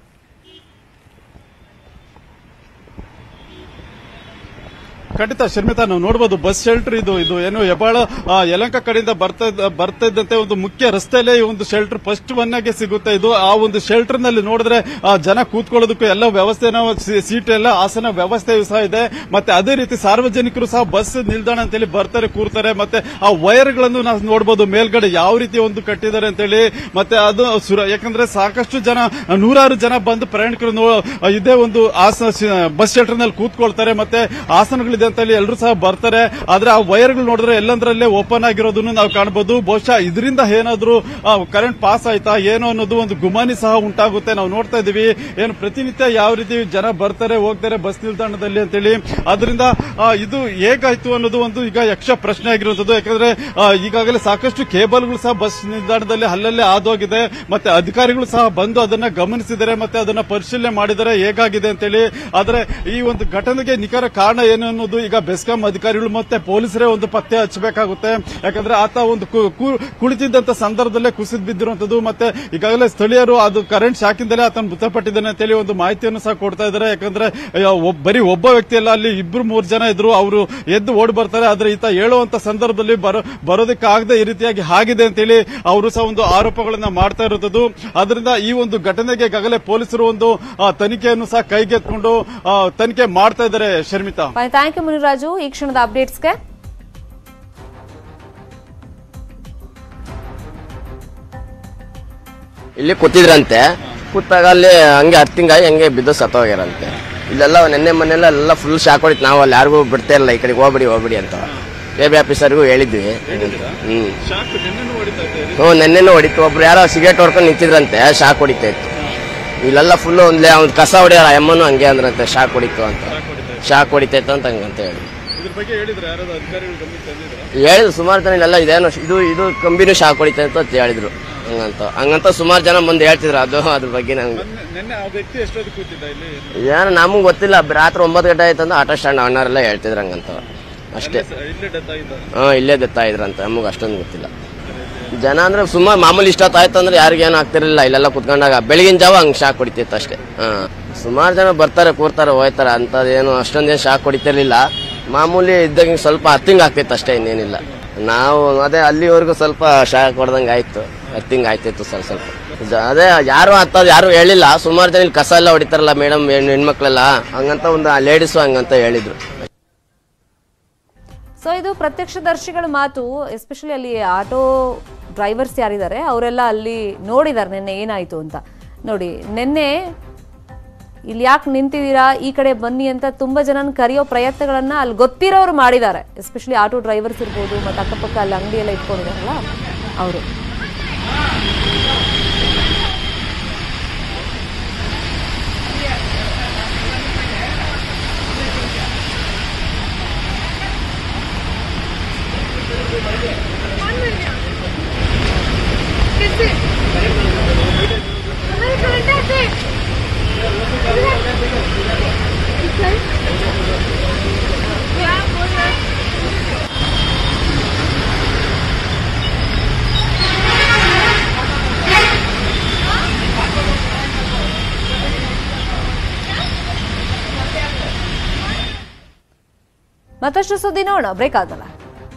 ಖಂಡಿತ ಶರ್ಮಿತಾ ನಾವು ನೋಡಬಹುದು ಬಸ್ ಶೆಲ್ಟರ್ ಇದು ಇದು ಏನು ಹೆಬ್ಬಾಳ ಆ, ಯಲಹಂಕ ಕಡೆಯಿಂದ ಬರ್ತಾ ಇದ್ದ- ಬರ್ತಾ ಇದ್ದಂತೆ ಒಂದು ಮುಖ್ಯ ರಸ್ತೆಯಲ್ಲೇ ಈ ಒಂದು ಶೆಲ್ಟರ್ ಫಸ್ಟ್ ಒನ್ ಆಗಿ ಸಿಗುತ್ತೆ ಇದು ಆ ಒಂದು ಶೆಲ್ಟರ್ ನಲ್ಲಿ ನೋಡಿದ್ರೆ ಆ, ಜನ ಕೂತ್ಕೊಳ್ಳೋದಕ್ಕೂ ಎಲ್ಲ ವ್ಯವಸ್ಥೆನ ಸೀಟ್ ಎಲ್ಲ ಆಸನ ವ್ಯವಸ್ಥೆಯೂ ಸಹ ಇದೆ ಮತ್ತೆ ಅದೇ ರೀತಿ ಸಾರ್ವಜನಿಕರು ಸಹ ಬಸ್ ನಿಲ್ದಾಣ ಅಂತೇಳಿ ಬರ್ತಾರೆ ಕೂರ್ತಾರೆ ಮತ್ತೆ ಆ ವೈರ್ ಗಳನ್ನು ನಾವು ನೋಡಬಹುದು ಮೇಲ್ಗಡೆ ಯಾವ ರೀತಿ ಒಂದು ಕಟ್ಟಿದ್ದಾರೆ ಅಂತೇಳಿ ಮತ್ತೆ ಅದು ಸುರ ಯಾಕಂದ್ರೆ ಸಾಕಷ್ಟು ಜನ ನೂರಾರು ಜನ ಬಂದು ಪ್ರಯಾಣಿಕರು ನೋ- ಇದೇ ಒಂದು ಆಸನ ಬಸ್ ಶೆಲ್ಟರ್ ನಲ್ಲಿ ಕೂತ್ಕೊಳ್ತಾರೆ ಮತ್ತೆ ಆಸನಗಳಿದೆ ಅಂತ ಹೇಳಿ ಎಲ್ಲರೂ ಸಹ ಬರ್ತಾರೆ ಆದ್ರೆ ಆ ವೈರ್ಗಳು ನೋಡಿದ್ರೆ ಎಲ್ಲಂದ್ರಲ್ಲೇ ಓಪನ್ ಆಗಿರೋದನ್ನು ನಾವು ಕಾಣಬಹುದು ಬಹುಶಃ ಇದರಿಂದ ಏನಾದ್ರೂ ಕರೆಂಟ್ ಪಾಸ್ ಆಯ್ತಾ ಏನು ಅನ್ನೋದು ಒಂದು ಗುಮಾನಿ ಸಹ ಉಂಟಾಗುತ್ತೆ ನಾವು ನೋಡ್ತಾ ಇದೀವಿ ಏನು ಪ್ರತಿನಿತ್ಯ ಯಾವ ರೀತಿ ಜನ ಬರ್ತಾರೆ ಹೋಗ್ತಾರೆ ಬಸ್ ನಿಲ್ದಾಣದಲ್ಲಿ ಅಂತೇಳಿ ಅದರಿಂದ ಆ, ಇದು ಹೇಗಾಯ್ತು ಅನ್ನೋದು ಒಂದು ಈಗ ಯಕ್ಷ ಪ್ರಶ್ನೆ ಆಗಿರುವಂತದ್ದು ಯಾಕಂದ್ರೆ ಆ, ಈಗಾಗಲೇ ಸಾಕಷ್ಟು ಕೇಬಲ್ಗಳು ಸಹ ಬಸ್ ನಿಲ್ದಾಣದಲ್ಲಿ ಅಲ್ಲಲ್ಲೇ ಆದೋಗಿದೆ ಮತ್ತೆ ಅಧಿಕಾರಿಗಳು ಸಹ ಬಂದು ಅದನ್ನ ಗಮನಿಸಿದ್ದಾರೆ ಮತ್ತೆ ಅದನ್ನ ಪರಿಶೀಲನೆ ಮಾಡಿದರೆ ಹೇಗಾಗಿದೆ ಅಂತೇಳಿ ಆದ್ರೆ ಈ ಒಂದು ಘಟನೆಗೆ ನಿಖರ ಕಾರಣ ಏನು ಅನ್ನೋದು ಈಗ ಬೆಸ್ಕಾಂ ಅಧಿಕಾರಿಗಳು ಮತ್ತೆ ಪೊಲೀಸರೇ ಒಂದು ಪತ್ತೆ ಹಚ್ಚಬೇಕಾಗುತ್ತೆ ಯಾಕಂದ್ರೆ ಆತ ಒಂದು ಕು- ಕು- ಕುಳಿತಿದ್ದಂತ ಸಂದರ್ಭದಲ್ಲೇ ಕುಸಿದು ಬಿದ್ದಿರುವಂತದ್ದು ಮತ್ತೆ ಈಗಾಗಲೇ ಸ್ಥಳೀಯರು ಅದು ಕರೆಂಟ್ ಶಾಕಿಂದಲೇ ಆತನ ಮೃತಪಟ್ಟಿದ್ದಾನೆ ಅಂತೇಳಿ ಒಂದು ಮಾಹಿತಿಯನ್ನು ಸಹ ಕೊಡ್ತಾ ಇದ್ದಾರೆ ಯಾಕಂದ್ರೆ ಅಯ್ಯೋ, ಒಬ್- ಬರೀ ಒಬ್ಬ ವ್ಯಕ್ತಿ ಅಲ್ಲ ಅಲ್ಲಿ ಇಬ್ರು ಮೂರು ಜನ ಇದ್ರು ಅವರು ಎದ್ದು ಓಡಿ ಬರ್ತಾರೆ ಆದ್ರೆ ಈತ ಹೇಳುವಂತ ಸಂದರ್ಭದಲ್ಲಿ ಬರೋ ಬರೋದಕ್ಕಾಗದೆ ಈ ರೀತಿಯಾಗಿ ಆಗಿದೆ ಅಂತೇಳಿ ಅವರು ಸಹ ಒಂದು ಆರೋಪಗಳನ್ನ ಮಾಡ್ತಾ ಇರುತ್ತದೆ ಅದರಿಂದ ಈ ಒಂದು ಘಟನೆಗೆ ಈಗಾಗಲೇ ಪೊಲೀಸರು ಒಂದು ಆ, ತನಿಖೆಯನ್ನು ಸಹ ಕೈಗೆತ್ಕೊಂಡು ಆ, ತನಿಖೆ ಮಾಡ್ತಾ ಇದ್ದಾರೆ ಶರ್ಮಿತಾ ಥ್ಯಾಂಕ್ ಯು ಮುನಿರಾಜು ಈ ಕ್ಷಣದ ಅಪ್ಡೇಟ್ಸ್ಗೆ ಇಲ್ಲಿ ಕೂತಿದ್ರಂತೆ ಕೂತಾಗ ಅಲ್ಲಿ ಹಂಗೆ ಹತ್ತಿಂಗಾಗಿ ಹಂಗೆ ಬಿದ್ದು ಸತ್ತೋಗ್ಯಾರಂತೆ ಇಲ್ಲೆಲ್ಲ ನೆನ್ನೆ ಮನೆಲ್ಲ ಎಲ್ಲ ಫುಲ್ ಶಾಕ್ ಹೊಡಿತು ನಾವು ಅಲ್ಲಿ ಯಾರಿಗೂ ಬಿಡ್ತಾ ಇಲ್ಲ ಈ ಕಡೆಗೆ ಹೋಗ್ಬಿಡಿ ಹೋಗ್ಬಿಡಿ ಅಂತ ಎ ಬಿ ಆಫೀಸರ್ಗೂ ಹೇಳಿದ್ವಿ ಹ್ಮ್ ಶಾಕ್ ನಿನ್ನೆನೂ ಹೊಡಿತಾ ಇದೆ ಹ್ಞೂ ನೆನ್ನೆನೂ ಹೊಡಿತು ಒಬ್ರು ಯಾರೋ ಸಿಗರೇಟ್ ಹೊಡ್ಕೊಂಡು ನಿಂತಿದ್ರಂತೆ ಶಾಕ್ ಹೊಡಿತಾ ಇತ್ತು ಇಲ್ಲೆಲ್ಲ ಫುಲ್ ಒಂದ್ಲೆ ಅವ್ನು ಕಸ ಹೊಡಿಯಾರ ಅಮ್ಮನು ಹಂಗೆ ಅಂದ್ರಂತೆ ಶಾಕ್ ಹೊಡಿತು ಅಂತ ಶಾಕ್ ಹೊಡಿತಾ ಇತ್ತು ಅಂತ ಹಂಗಂತ ಹೇಳಿ ಇದ್ರ ಬಗ್ಗೆ ಹೇಳಿದ್ರೆ ಯಾರಾದ್ರು ಅಧಿಕಾರಿಗಳು ಗಮನ ತಂದಿದ್ರ ಹೇಳಿದ್ರು ಸುಮಾರು ಜನ ಇಲ್ಲೆಲ್ಲ ಇದೇನು ಇದು ಇದು ಕಂಬಿನೂ ಶಾಕ್ ಹೊಡಿತಾ ಇತ್ತು ಅಂತ ಹೇಳಿದ್ರು ಹಂಗಂತ ಹಂಗಂತ ಸುಮಾರು ಜನ ಬಂದು ಹೇಳ್ತಿದ್ರು ಅದು ಅದ್ರ ಬಗ್ಗೆ ನಂಗೆ ನಿನ್ನೆ ಆ ವ್ಯಕ್ತಿ ಎಷ್ಟೊತ್ತು ಕೂತಿದ್ದ ಇಲ್ಲಿ ಏನು ನಮಗೆ ಗೊತ್ತಿಲ್ಲ ರಾತ್ರಿ ಒಂಬತ್ತು ಗಂಟೆ ಆಯ್ತು ಅಂದ್ರೆ ಆಟೋ ಸ್ಟ್ಯಾಂಡ್ ಅಣ್ಣರೆಲ್ಲ ಹೇಳ್ತಿದ್ರು ಹಂಗಂತ ಅಷ್ಟೇ ಇಲ್ಲೇ ಡೆತ್ ಆಗಿದ್ದ ಹಾಂ ಇಲ್ಲೇ ದತ್ತ ಇದ್ರಂತ ನಮಗೆ ಅಷ್ಟೊಂದು ಗೊತ್ತಿಲ್ಲ ಜನ ಅಂದ್ರೆ ಸುಮಾರು ಮಾಮೂಲಿ ಇಷ್ಟೊತ್ತಾಯ್ತು ಅಂದ್ರೆ ಯಾರಿಗೇನು ಆಗ್ತಿರಲಿಲ್ಲ ಇಲ್ಲೆಲ್ಲ ಕುತ್ಕೊಂಡಾಗ ಬೆಳಗಿನ ಜಾವ ಹಂಗೆ ಶಾಕ್ ಹೊಡಿತಿತ್ತು ಅಷ್ಟೇ ಹಾಂ ಸುಮಾರು ಜನ ಬರ್ತಾರೆ ಕೂರ್ತಾರೆ ಹೋಯ್ತಾರೆ ಅಂಥದ್ದೇನು ಅಷ್ಟೊಂದೇನು ಶಾಕ್ ಹೊಡಿತಿರ್ಲಿಲ್ಲ ಮಾಮೂಲಿ ಇದ್ದಾಗ ಸ್ವಲ್ಪ ಹತ್ತಿಂಗ್ ಆಗ್ತಿತ್ತು ಅಷ್ಟೇ ಇನ್ನೇನಿಲ್ಲ ನಾವು ಅದೇ ಅಲ್ಲಿವರೆಗೂ ಸ್ವಲ್ಪ ಶಾಕ್ ಹೊಡೆದಂಗೆ ಆಯ್ತು ಹತ್ತಿಂಗ್ ಆಯ್ತಿತ್ತು ಸ್ವಲ್ಪ ಸ್ವಲ್ಪ ಜ- ಅದೇ ಯಾರು ಹತ್ತೋದು ಯಾರು ಹೇಳಿಲ್ಲ ಸುಮಾರು ಜನ ಇಲ್ಲಿ ಕಸ ಎಲ್ಲ ಹೊಡಿತಾರಲ್ಲ ಮೇಡಮ್ ಹೆಣ್ಮಕ್ಳೆಲ್ಲ ಹಂಗಂತ ಒಂದು ಲೇಡೀಸು ಹಂಗಂತ ಹೇಳಿದ್ರು ಸೊ ಇದು ಪ್ರತ್ಯಕ್ಷದರ್ಶಿಗಳ ಮಾತು ಎಸ್ಪೆಷಲಿ ಅಲ್ಲಿ ಆಟೋ ಡ್ರೈವರ್ಸ್ ಯಾರಿದ್ದಾರೆ ಅವರೆಲ್ಲ ಅಲ್ಲಿ ನೋಡಿದ್ದಾರೆ ನಿನ್ನೆ ಏನಾಯ್ತು ಅಂತ ನೋಡಿ ನಿನ್ನೆ ಇಲ್ಲಿ ಯಾಕೆ ನಿಂತಿದ್ದೀರಾ ಈ ಕಡೆ ಬನ್ನಿ ಅಂತ ತುಂಬಾ ಜನನ ಕರೆಯೋ ಪ್ರಯತ್ನಗಳನ್ನ ಅಲ್ಲಿ ಗೊತ್ತಿರೋರು ಮಾಡಿದ್ದಾರೆ ಎಸ್ಪೆಷಲಿ ಆಟೋ ಡ್ರೈವರ್ಸ್ ಇರ್ಬೋದು ಮತ್ತೆ ಅಕ್ಕಪಕ್ಕ ಅಲ್ಲಿ ಅಂಗಡಿ ಎಲ್ಲ ಇಟ್ಕೊಂಡಿದಾರಲ್ಲ ಅವರು ಮತ್ತಷ್ಟು ಸುದ್ದಿ ನೋಡೋಣ ಬ್ರೇಕ್ ಆದ್ಮೇಲೆ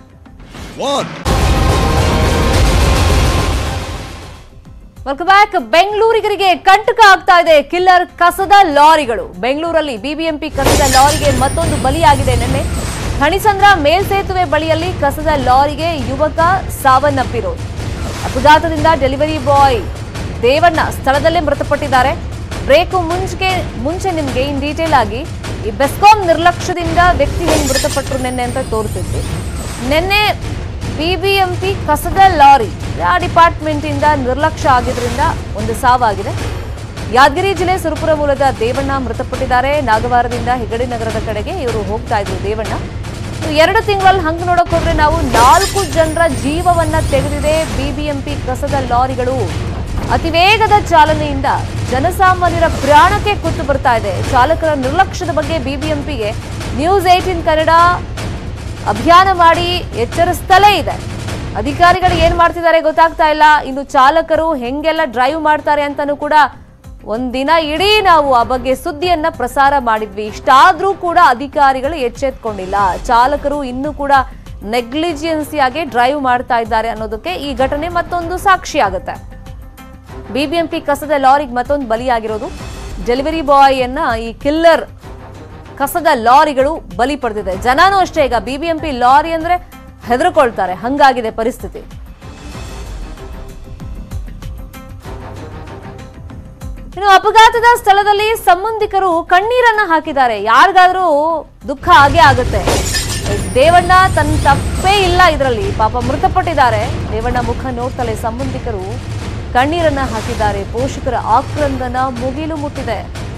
ವೆಲ್ಕಮ್ ಬ್ಯಾಕ್ ಬೆಂಗಳೂರಿಗರಿಗೆ ಕಂಟಕ ಆಗ್ತಾ ಇದೆ ಕಿಲ್ಲರ್ ಕಸದ ಲಾರಿಗಳು ಬೆಂಗಳೂರಲ್ಲಿ ಬಿಬಿಎಂಪಿ ಕಸದ ಲಾರಿಗೆ ಮತ್ತೊಂದು ಬಲಿಯಾಗಿದೆ ನಿನ್ನೆ ಹಣಿಸಂದ್ರ ಮೇಲ್ಸೇತುವೆ ಬಳಿಯಲ್ಲಿ ಕಸದ ಲಾರಿಗೆ ಯುವಕ ಸಾವನ್ನಪ್ಪಿರೋದು ಅಪಘಾತದಿಂದ ಡೆಲಿವರಿ ಬಾಯ್ ದೇವಣ್ಣ ಸ್ಥಳದಲ್ಲೇ ಮೃತಪಟ್ಟಿದ್ದಾರೆ ಬ್ರೇಕು ಮುಂಚೆ ಮುಂಚೆ ನಿಮ್ಗೆ ಇನ್ ಡೀಟೇಲ್ ಆಗಿ ಈ ಬೆಸ್ಕಾಂ ನಿರ್ಲಕ್ಷ್ಯದಿಂದ ವ್ಯಕ್ತಿ ಹೆಂಗ್ ಮೃತಪಟ್ಟರು ನಿನ್ನೆ ಅಂತ ತೋರಿಸಿದ್ವಿ ನಿನ್ನೆ ಬಿಬಿಎಂಪಿ ಕಸದ ಲಾರಿ ಆ ಡಿಪಾರ್ಟ್ಮೆಂಟ್ ಇಂದ ನಿರ್ಲಕ್ಷ್ಯ ಆಗಿದ್ರಿಂದ ಒಂದು ಸಾವಾಗಿದೆ ಯಾದಗಿರಿ ಜಿಲ್ಲೆ ಸುರಪುರ ಮೂಲದ ದೇವಣ್ಣ ಮೃತಪಟ್ಟಿದ್ದಾರೆ ನಾಗವಾರದಿಂದ ಹೆಗಡೆ ನಗರದ ಕಡೆಗೆ ಇವರು ಹೋಗ್ತಾ ಇದ್ರು ದೇವಣ್ಣ ಇನ್ನು ಎರಡು ತಿಂಗಳಲ್ಲಿ ಹಂಗ್ ನೋಡಕ್ ಹೋದ್ರೆ ನಾವು ನಾಲ್ಕು ಜನರ ಜೀವವನ್ನ ತೆಗೆದಿದೆ ಬಿಬಿಎಂಪಿ ಕಸದ ಲಾರಿಗಳು ಅತಿ ವೇಗದ ಚಾಲನೆಯಿಂದ ಜನಸಾಮಾನ್ಯರ ಪ್ರಾಣಕ್ಕೆ ಕುತ್ತು ಬರ್ತಾ ಇದೆ ಚಾಲಕರ ನಿರ್ಲಕ್ಷ್ಯದ ಬಗ್ಗೆ ಬಿಬಿಎಂಪಿಗೆ ನ್ಯೂಸ್ ಏಟೀನ್ ಕನ್ನಡ ಅಭಿಯಾನ ಮಾಡಿ ಎಚ್ಚರಿಸ್ತಲೇ ಇದೆ ಅಧಿಕಾರಿಗಳು ಏನ್ ಮಾಡ್ತಿದ್ದಾರೆ ಗೊತ್ತಾಗ್ತಾ ಇಲ್ಲ ಇನ್ನು ಚಾಲಕರು ಹೆಂಗೆಲ್ಲ ಡ್ರೈವ್ ಮಾಡ್ತಾರೆ ಅಂತಾನೂ ಕೂಡ ಒಂದಿನ ಇಡೀ ನಾವು ಆ ಬಗ್ಗೆ ಸುದ್ದಿಯನ್ನ ಪ್ರಸಾರ ಮಾಡಿದ್ವಿ ಇಷ್ಟಾದ್ರೂ ಕೂಡ ಅಧಿಕಾರಿಗಳು ಎಚ್ಚೆತ್ಕೊಂಡಿಲ್ಲ ಚಾಲಕರು ಇನ್ನೂ ಕೂಡ ನೆಗ್ಲಿಜಿಯನ್ಸಿಯಾಗಿ ಡ್ರೈವ್ ಮಾಡ್ತಾ ಇದ್ದಾರೆ ಅನ್ನೋದಕ್ಕೆ ಈ ಘಟನೆ ಮತ್ತೊಂದು ಸಾಕ್ಷಿ ಆಗುತ್ತೆ ಬಿಬಿಎಂಪಿ ಕಸದ ಲಾರಿಗೆ ಮತ್ತೊಂದು ಬಲಿಯಾಗಿರೋದು ಡೆಲಿವರಿ ಬಾಯ್ ಅನ್ನ ಈ ಕಿಲ್ಲರ್ ಕಸದ ಲಾರಿಗಳು ಬಲಿ ಪಡೆದಿದೆ ಜನನೂ ಅಷ್ಟೇ ಈಗ ಬಿಬಿಎಂಪಿ ಲಾರಿ ಅಂದ್ರೆ ಹೆದರ್ಕೊಳ್ತಾರೆ ಹಂಗಾಗಿದೆ ಪರಿಸ್ಥಿತಿ ಇನ್ನು ಅಪಘಾತದ ಸ್ಥಳದಲ್ಲಿ ಸಂಬಂಧಿಕರು ಕಣ್ಣೀರನ್ನ ಹಾಕಿದ್ದಾರೆ ಯಾರಿಗಾದ್ರೂ ದುಃಖ ಆಗೇ ಆಗುತ್ತೆ ದೇವಣ್ಣ ತನ್ನ ತಪ್ಪೇ ಇಲ್ಲ ಇದರಲ್ಲಿ ಪಾಪ ಮೃತಪಟ್ಟಿದ್ದಾರೆ ದೇವಣ್ಣ ಮುಖ ನೋಡ್ತಲೇ ಸಂಬಂಧಿಕರು ಕಣ್ಣೀರನ್ನ ಹಾಕಿದ್ದಾರೆ ಪೋಷಕರ ಆಕ್ರಂದನ ಮುಗಿಲು ಮುಟ್ಟಿದೆ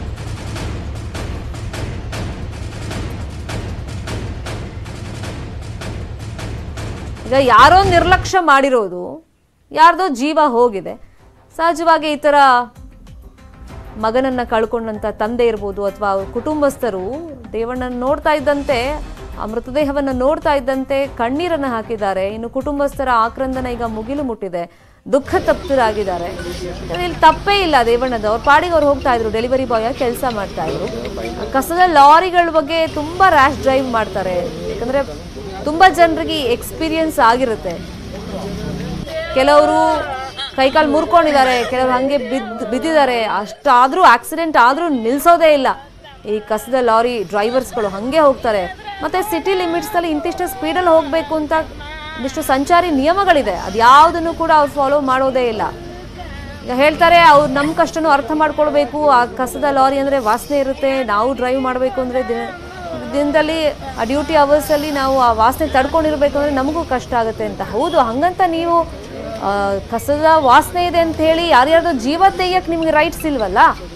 ಈಗ ಯಾರೋ ನಿರ್ಲಕ್ಷ್ಯ ಮಾಡಿರೋದು ಯಾರ್ದೋ ಜೀವ ಹೋಗಿದೆ ಸಹಜವಾಗಿ ಈ ಥರ ಮಗನನ್ನ ಕಳ್ಕೊಂಡಂತ ತಂದೆ ಇರ್ಬೋದು ಅಥವಾ ಅವ್ರ ಕುಟುಂಬಸ್ಥರು ದೇವಣ್ಣನ ನೋಡ್ತಾ ಇದ್ದಂತೆ ಆ ಮೃತದೇಹವನ್ನು ನೋಡ್ತಾ ಇದ್ದಂತೆ ಕಣ್ಣೀರನ್ನ ಹಾಕಿದ್ದಾರೆ ಇನ್ನು ಕುಟುಂಬಸ್ಥರ ಆಕ್ರಂದನ ಈಗ ಮುಗಿಲು ಮುಟ್ಟಿದೆ ದುಃಖ ತಪ್ತರಾಗಿದ್ದಾರೆ ಇಲ್ಲಿ ತಪ್ಪೇ ಇಲ್ಲ ದೇವಣ್ಣದ ಅವ್ರ ಪಾಡಿಗೆ ಅವ್ರು ಹೋಗ್ತಾ ಇದ್ರು ಡೆಲಿವರಿ ಬಾಯ್ ಕೆಲಸ ಮಾಡ್ತಾ ಇದ್ರು ಕಸದ ಲಾರಿಗಳ ಬಗ್ಗೆ ತುಂಬಾ ರ್ಯಾಶ್ ಡ್ರೈವ್ ಮಾಡ್ತಾರೆ ಯಾಕಂದ್ರೆ ತುಂಬಾ ಜನರಿಗೆ ಎಕ್ಸ್ಪೀರಿಯನ್ಸ್ ಆಗಿರುತ್ತೆ ಕೆಲವರು ಕೈಕಾಲು ಮುರ್ಕೊಂಡಿದ್ದಾರೆ ಕೆಲವರು ಹಂಗೆ ಬಿದ್ದು ಬಿದ್ದಿದ್ದಾರೆ ಅಷ್ಟಾದ್ರೂ ಆಕ್ಸಿಡೆಂಟ್ ಆದ್ರೂ ನಿಲ್ಸೋದೇ ಇಲ್ಲ ಈ ಕಸದ ಲಾರಿ ಡ್ರೈವರ್ಸ್ಗಳು ಹಂಗೆ ಹೋಗ್ತಾರೆ ಮತ್ತೆ ಸಿಟಿ ಲಿಮಿಟ್ಸಲ್ಲಿ ಇಂತಿಷ್ಟು ಸ್ಪೀಡಲ್ಲಿ ಹೋಗಬೇಕು ಅಂತ ಒಂದಿಷ್ಟು ಸಂಚಾರಿ ನಿಯಮಗಳಿದೆ ಅದು ಯಾವುದನ್ನು ಕೂಡ ಅವ್ರು ಫಾಲೋ ಮಾಡೋದೇ ಇಲ್ಲ ಈಗ ಹೇಳ್ತಾರೆ ಅವ್ರು ನಮ್ಮ ಕಷ್ಟನೂ ಅರ್ಥ ಮಾಡ್ಕೊಳ್ಬೇಕು ಆ ಕಸದ ಲಾರಿ ಅಂದರೆ ವಾಸನೆ ಇರುತ್ತೆ ನಾವು ಡ್ರೈವ್ ಮಾಡಬೇಕು ಅಂದರೆ ದಿನ ದಿನದಲ್ಲಿ ಆ ಡ್ಯೂಟಿ ಅವರ್ಸಲ್ಲಿ ನಾವು ಆ ವಾಸನೆ ತಡ್ಕೊಂಡಿರ್ಬೇಕು ಅಂದರೆ ನಮಗೂ ಕಷ್ಟ ಆಗುತ್ತೆ ಅಂತ ಹೌದು ಹಂಗಂತ ನೀವು ಆ, ಕಸದ ವಾಸನೆ ಇದೆ ಅಂತ ಹೇಳಿ ಯಾರ್ಯಾರ್ದೋ ಜೀವ ತೆಗಿಯಕ್ಕೆ ನಿಮ್ಗೆ ರೈಟ್ಸ್ ಇಲ್ವಲ್ಲ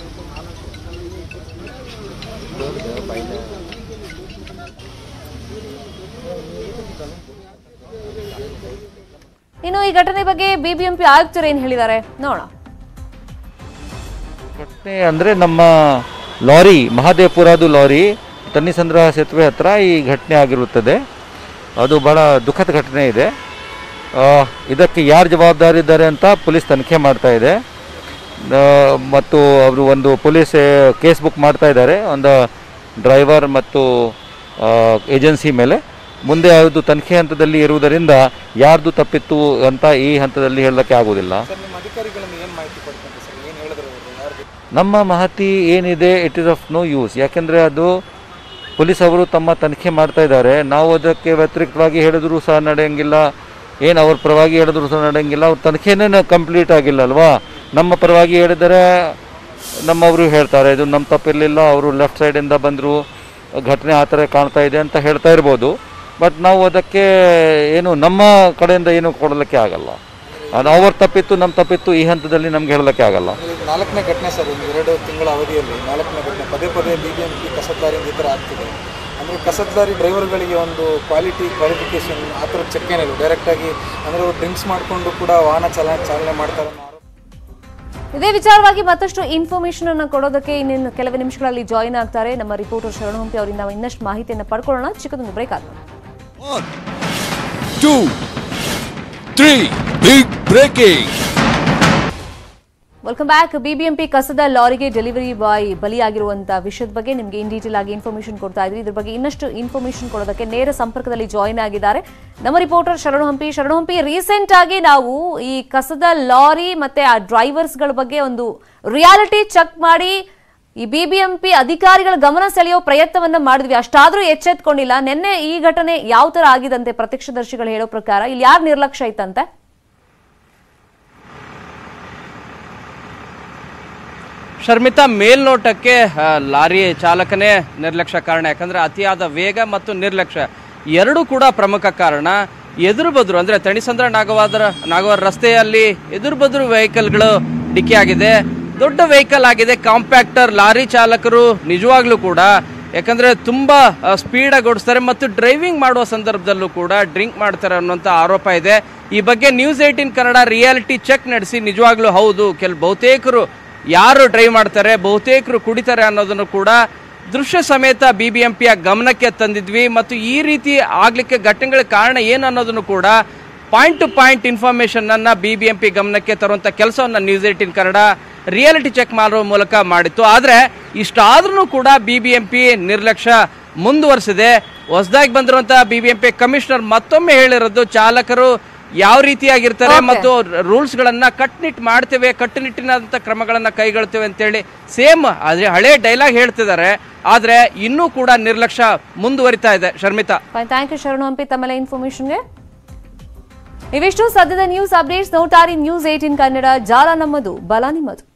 ಇನ್ನು ಈ ಘಟನೆ ಬಗ್ಗೆ ಬಿಬಿಎಂಪಿ ಆಯುಕ್ತರು ಏನ್ ಹೇಳಿದ್ದಾರೆ ನೋಡೋಣ ಘಟನೆ ಅಂದರೆ ನಮ್ಮ ಲಾರಿ ಮಹಾದೇವಪುರದು ಲಾರಿ ತನ್ನಿಸಂದ್ರ ಸೇತುವೆ ಹತ್ರ ಈ ಘಟನೆ ಆಗಿರುತ್ತದೆ ಅದು ಭಾಳ ದುಃಖದ ಘಟನೆ ಇದೆ ಆ, ಇದಕ್ಕೆ ಯಾರು ಜವಾಬ್ದಾರಿ ಇದ್ದಾರೆ ಅಂತ ಪೊಲೀಸ್ ತನಿಖೆ ಮಾಡ್ತಾ ಇದೆ ಆ, ಮತ್ತು ಅವರು ಒಂದು ಪೊಲೀಸ್ ಕೇಸ್ ಬುಕ್ ಮಾಡ್ತಾ ಇದ್ದಾರೆ ಒಂದು ಡ್ರೈವರ್ ಮತ್ತು ಏಜೆನ್ಸಿ ಮೇಲೆ ಮುಂದೆ ಅದು ತನಿಖೆ ಹಂತದಲ್ಲಿ ಇರುವುದರಿಂದ ಯಾರ್ದು ತಪ್ಪಿತ್ತು ಅಂತ ಈ ಹಂತದಲ್ಲಿ ಹೇಳಲಿಕ್ಕೆ ಆಗೋದಿಲ್ಲ ನಮ್ಮ ಮಾಹಿತಿ ಏನಿದೆ it is of no use ಯಾಕೆಂದರೆ ಅದು ಪೊಲೀಸ್ ಅವರು ತಮ್ಮ ತನಿಖೆ ಮಾಡ್ತಾ ಇದ್ದಾರೆ ನಾವು ಅದಕ್ಕೆ ವ್ಯತಿರಿಕ್ತವಾಗಿ ಹೇಳಿದ್ರು ಸಹ ನಡೆಯಂಗಿಲ್ಲ ಏನು ಅವ್ರ ಪರವಾಗಿ ಹೇಳಿದ್ರು ಸಹ ನಡೆಯಂಗಿಲ್ಲ ಅವ್ರ ತನಿಖೆನೇ ಕಂಪ್ಲೀಟ್ ಆಗಿಲ್ಲ ಅಲ್ವಾ ನಮ್ಮ ಪರವಾಗಿ ಹೇಳಿದರೆ ನಮ್ಮವರು ಹೇಳ್ತಾರೆ ಇದು ನಮ್ಮ ತಪ್ಪಿರಲಿಲ್ಲ ಅವರು ಲೆಫ್ಟ್ ಸೈಡಿಂದ ಬಂದರು ಘಟನೆ ಆ ಥರ ಕಾಣ್ತಾ ಇದೆ ಅಂತ ಹೇಳ್ತಾ ಇರ್ಬೋದು ಬಟ್ ನಾವು ಅದಕ್ಕೆ ಏನು ನಮ್ಮ ಕಡೆಯಿಂದ ಏನು ಕೊಡಲಿಕ್ಕೆ ಆಗಲ್ಲ ಅದು ಅವ್ರ ತಪ್ಪಿತ್ತು ನಮ್ಮ ತಪ್ಪಿತ್ತು ಈ ಹಂತದಲ್ಲಿ ನಮ್ಗೆ ಹೇಳಲಿಕ್ಕೆ ಆಗಲ್ಲ ಇದು ನಾಲ್ಕನೇ ಘಟನೆ ಸರ್ ಒಂದು ಎರಡು ತಿಂಗಳ ಅವಧಿಯಲ್ಲಿ ನಾಲ್ಕನೇ ಘಟನೆ ಪದೇ ಪದೇ ಬಿ ಬಿ ಎಂ ಪಿ ಕಸದ್ದಾರಿಯಿಂದ ಈ ಥರ ಆಗ್ತಿದೆ ಅಂದರೆ ಕಸದ್ದಾರಿ ಡ್ರೈವರ್ಗಳಿಗೆ ಒಂದು ಕ್ವಾಲಿಟಿ ಕ್ವಾಲಿಫಿಕೇಶನ್ ಆ ಥರ ಚೆಕ್ ಏನಿಲ್ಲ ಡೈರೆಕ್ಟಾಗಿ ಅಂದರೆ ಅವರು ಡ್ರಿಂಕ್ಸ್ ಮಾಡಿಕೊಂಡು ಕೂಡ ವಾಹನ ಚಾಲನೆ ಚಾಲನೆ ಮಾಡ್ತಾರೆ ಅನ್ನೋ ಆರೋಪ ಇದೇ ವಿಚಾರವಾಗಿ ಮತ್ತಷ್ಟು ಇನ್ಫಾರ್ಮೇಶನ್ ಅನ್ನ ಕೊಡೋದಕ್ಕೆ ಇನ್ನೇನು ಕೆಲವೇ ನಿಮಿಷಗಳಲ್ಲಿ ಜಾಯಿನ್ ಆಗ್ತಾರೆ ನಮ್ಮ ರಿಪೋರ್ಟರ್ ಶರಣ ಹಂಪಿ ಅವರಿಂದ ನಾವು ಇನ್ನಷ್ಟು ಮಾಹಿತಿಯನ್ನು ಪಡ್ಕೊಳ್ಳೋಣ ಚಿಕ್ಕದೊಂದು ಬ್ರೇಕ್ ಆದ್ಮೇಲೆ two, three, big breaking. Welcome back BBMP ಕಸದ ಲಾರಿಗೆ ಡೆಲಿವರಿ ಬಾಯ್ ಬಲಿಯಾಗಿರುವಂತಹ ವಿಷಯದ ಬಗ್ಗೆ ನಿಮಗೆ ಇನ್ ಡೀಟೇಲ್ ಆಗಿ ಇನ್ಫಾರ್ಮೇಶನ್ ಕೊಡ್ತಾ ಇದ್ರಿ ಇದ್ರ ಬಗ್ಗೆ ಇನ್ನಷ್ಟು ಇನ್ಫಾರ್ಮೇಶನ್ ಕೊಡೋದಕ್ಕೆ ನೇರ ಸಂಪರ್ಕದಲ್ಲಿ ಜಾಯಿನ್ ಆಗಿದ್ದಾರೆ ನಮ್ಮ ರಿಪೋರ್ಟರ್ ಶರಣು ಹಂಪಿ ಶರಣು ಹಂಪಿ ರೀಸೆಂಟ್ ಆಗಿ ನಾವು ಈ ಕಸದ ಲಾರಿ ಮತ್ತೆ ಆ ಡ್ರೈವರ್ಸ್ಗಳ ಬಗ್ಗೆ ಒಂದು ರಿಯಾಲಿಟಿ ಚೆಕ್ ಮಾಡಿ ಈ ಬಿಬಿಎಂಪಿ ಅಧಿಕಾರಿಗಳ ಗಮನ ಸೆಳೆಯೋ ಪ್ರಯತ್ನವನ್ನ ಮಾಡಿದ್ವಿ ಅಷ್ಟಾದ್ರೂ ಎಚ್ಚೆತ್ಕೊಂಡಿಲ್ಲ ನಿನ್ನೆ ಈ ಘಟನೆ ಯಾವ ತರ ಆಗಿದಂತೆ ಪ್ರತ್ಯಕ್ಷದರ್ಶಿಗಳು ಹೇಳೋ ಪ್ರಕಾರ ಇಲ್ಲಿ ಯಾರು ನಿರ್ಲಕ್ಷ್ಯ ಇತ್ತಂತೆ ಶರ್ಮಿತಾ ಮೇಲ್ನೋಟಕ್ಕೆ ಆ, ಲಾರಿ ಚಾಲಕನೇ ನಿರ್ಲಕ್ಷ್ಯ ಕಾರಣ ಯಾಕಂದ್ರೆ ಅತಿಯಾದ ವೇಗ ಮತ್ತು ನಿರ್ಲಕ್ಷ್ಯ ಎರಡೂ ಕೂಡ ಪ್ರಮುಖ ಕಾರಣ ಎದುರು ಬದ್ರು ಅಂದ್ರೆ ತಣಿಸಂದ್ರ ನಾಗವಾದರ ನಾಗವಾರ ರಸ್ತೆಯಲ್ಲಿ ಎದುರು ಬದ್ರು ವೆಹಿಕಲ್ಗಳು ಡಿಕ್ಕಿ ಆಗಿದೆ ದೊಡ್ಡ ವೆಹಿಕಲ್ ಆಗಿದೆ ಕಾಂಪ್ಯಾಕ್ಟರ್ ಲಾರಿ ಚಾಲಕರು ನಿಜವಾಗ್ಲೂ ಕೂಡ ಯಾಕಂದ್ರೆ ತುಂಬಾ ಸ್ಪೀಡ್ ಆಗಿ ಓಡಿಸ್ತಾರೆ ಮತ್ತು ಡ್ರೈವಿಂಗ್ ಮಾಡುವ ಸಂದರ್ಭದಲ್ಲೂ ಕೂಡ ಡ್ರಿಂಕ್ ಮಾಡ್ತಾರೆ ಅನ್ನುವಂಥ ಆರೋಪ ಇದೆ ಈ ಬಗ್ಗೆ news eighteen Kannada reality check ನಡೆಸಿ ನಿಜವಾಗ್ಲೂ ಹೌದು ಕೆಲ ಬಹುತೇಕರು ಯಾರು ಡ್ರೈವ್ ಮಾಡ್ತಾರೆ ಬಹುತೇಕರು ಕುಡಿತಾರೆ ಅನ್ನೋದನ್ನು ಕೂಡ ದೃಶ್ಯ ಸಮೇತ ಬಿ ಬಿ ಎಂ ಪಿಯ ಗಮನಕ್ಕೆ ತಂದಿದ್ವಿ ಮತ್ತು ಈ ರೀತಿ ಆಗ್ಲಿಕ್ಕೆ ಘಟನೆಗಳ ಕಾರಣ ಏನು ಅನ್ನೋದನ್ನು ಕೂಡ ಪಾಯಿಂಟ್ ಟು ಪಾಯಿಂಟ್ ಇನ್ಫಾರ್ಮೇಶನ್ ಅನ್ನ ಬಿ ಬಿ ಎಂ ಪಿ ಗಮನಕ್ಕೆ ತರುವಂತ ಕೆಲಸವನ್ನ news eighteen Kannada reality check ಮಾಡುವ ಮೂಲಕ ಮಾಡಿತ್ತು ಆದ್ರೆ ಇಷ್ಟಾದ್ರೂ ಕೂಡ ಬಿ ಬಿ ಎಂ ಪಿ ನಿರ್ಲಕ್ಷ್ಯ ಮುಂದುವರಿಸಿದೆ ಹೊಸದಾಗಿ ಬಂದಿರುವಂತಹ B B M P commissioner ಮತ್ತೊಮ್ಮೆ ಹೇಳಿರೋದು ಚಾಲಕರು ಯಾವ ರೀತಿಯಾಗಿರ್ತಾರೆ Okay. ಮತ್ತು ರೂಲ್ಸ್ ಗಳನ್ನ ಕಟ್ನಿಟ್ ಮಾಡ್ತೇವೆ ಕಟ್ಟುನಿಟ್ಟಿನಂತ ಕ್ರಮಗಳನ್ನ ಕೈಗೊಳ್ತೇವೆ ಅಂತೇಳಿ ಸೇಮ್ ಅದೇ ಹಳೆ ಡೈಲಾಗ್ ಹೇಳ್ತಿದ್ದಾರೆ ಆದ್ರೆ ಇನ್ನೂ ಕೂಡ ನಿರ್ಲಕ್ಷ್ಯ ಮುಂದುವರಿತಾ ಇದೆ ಶರ್ಮಿತಾ ಫೈನ್ ಥ್ಯಾಂಕ್ ಯು ಶರಣು ಹಂಪಿ ತಮ್ಮೆಲ್ಲ ಇನ್ಫಾರ್ಮೇಶನ್ಗೆ ಇವಿಷ್ಟು ಸದ್ಯದ ನ್ಯೂಸ್ ಅಪ್ಡೇಟ್ಸ್ ನೋಟಾರಿ ನ್ಯೂಸ್ ಏಟಿನ್ ಕನ್ನಡ ಜಾಲ ನಮ್ಮದು ಬಲ ನಿಮ್ಮದು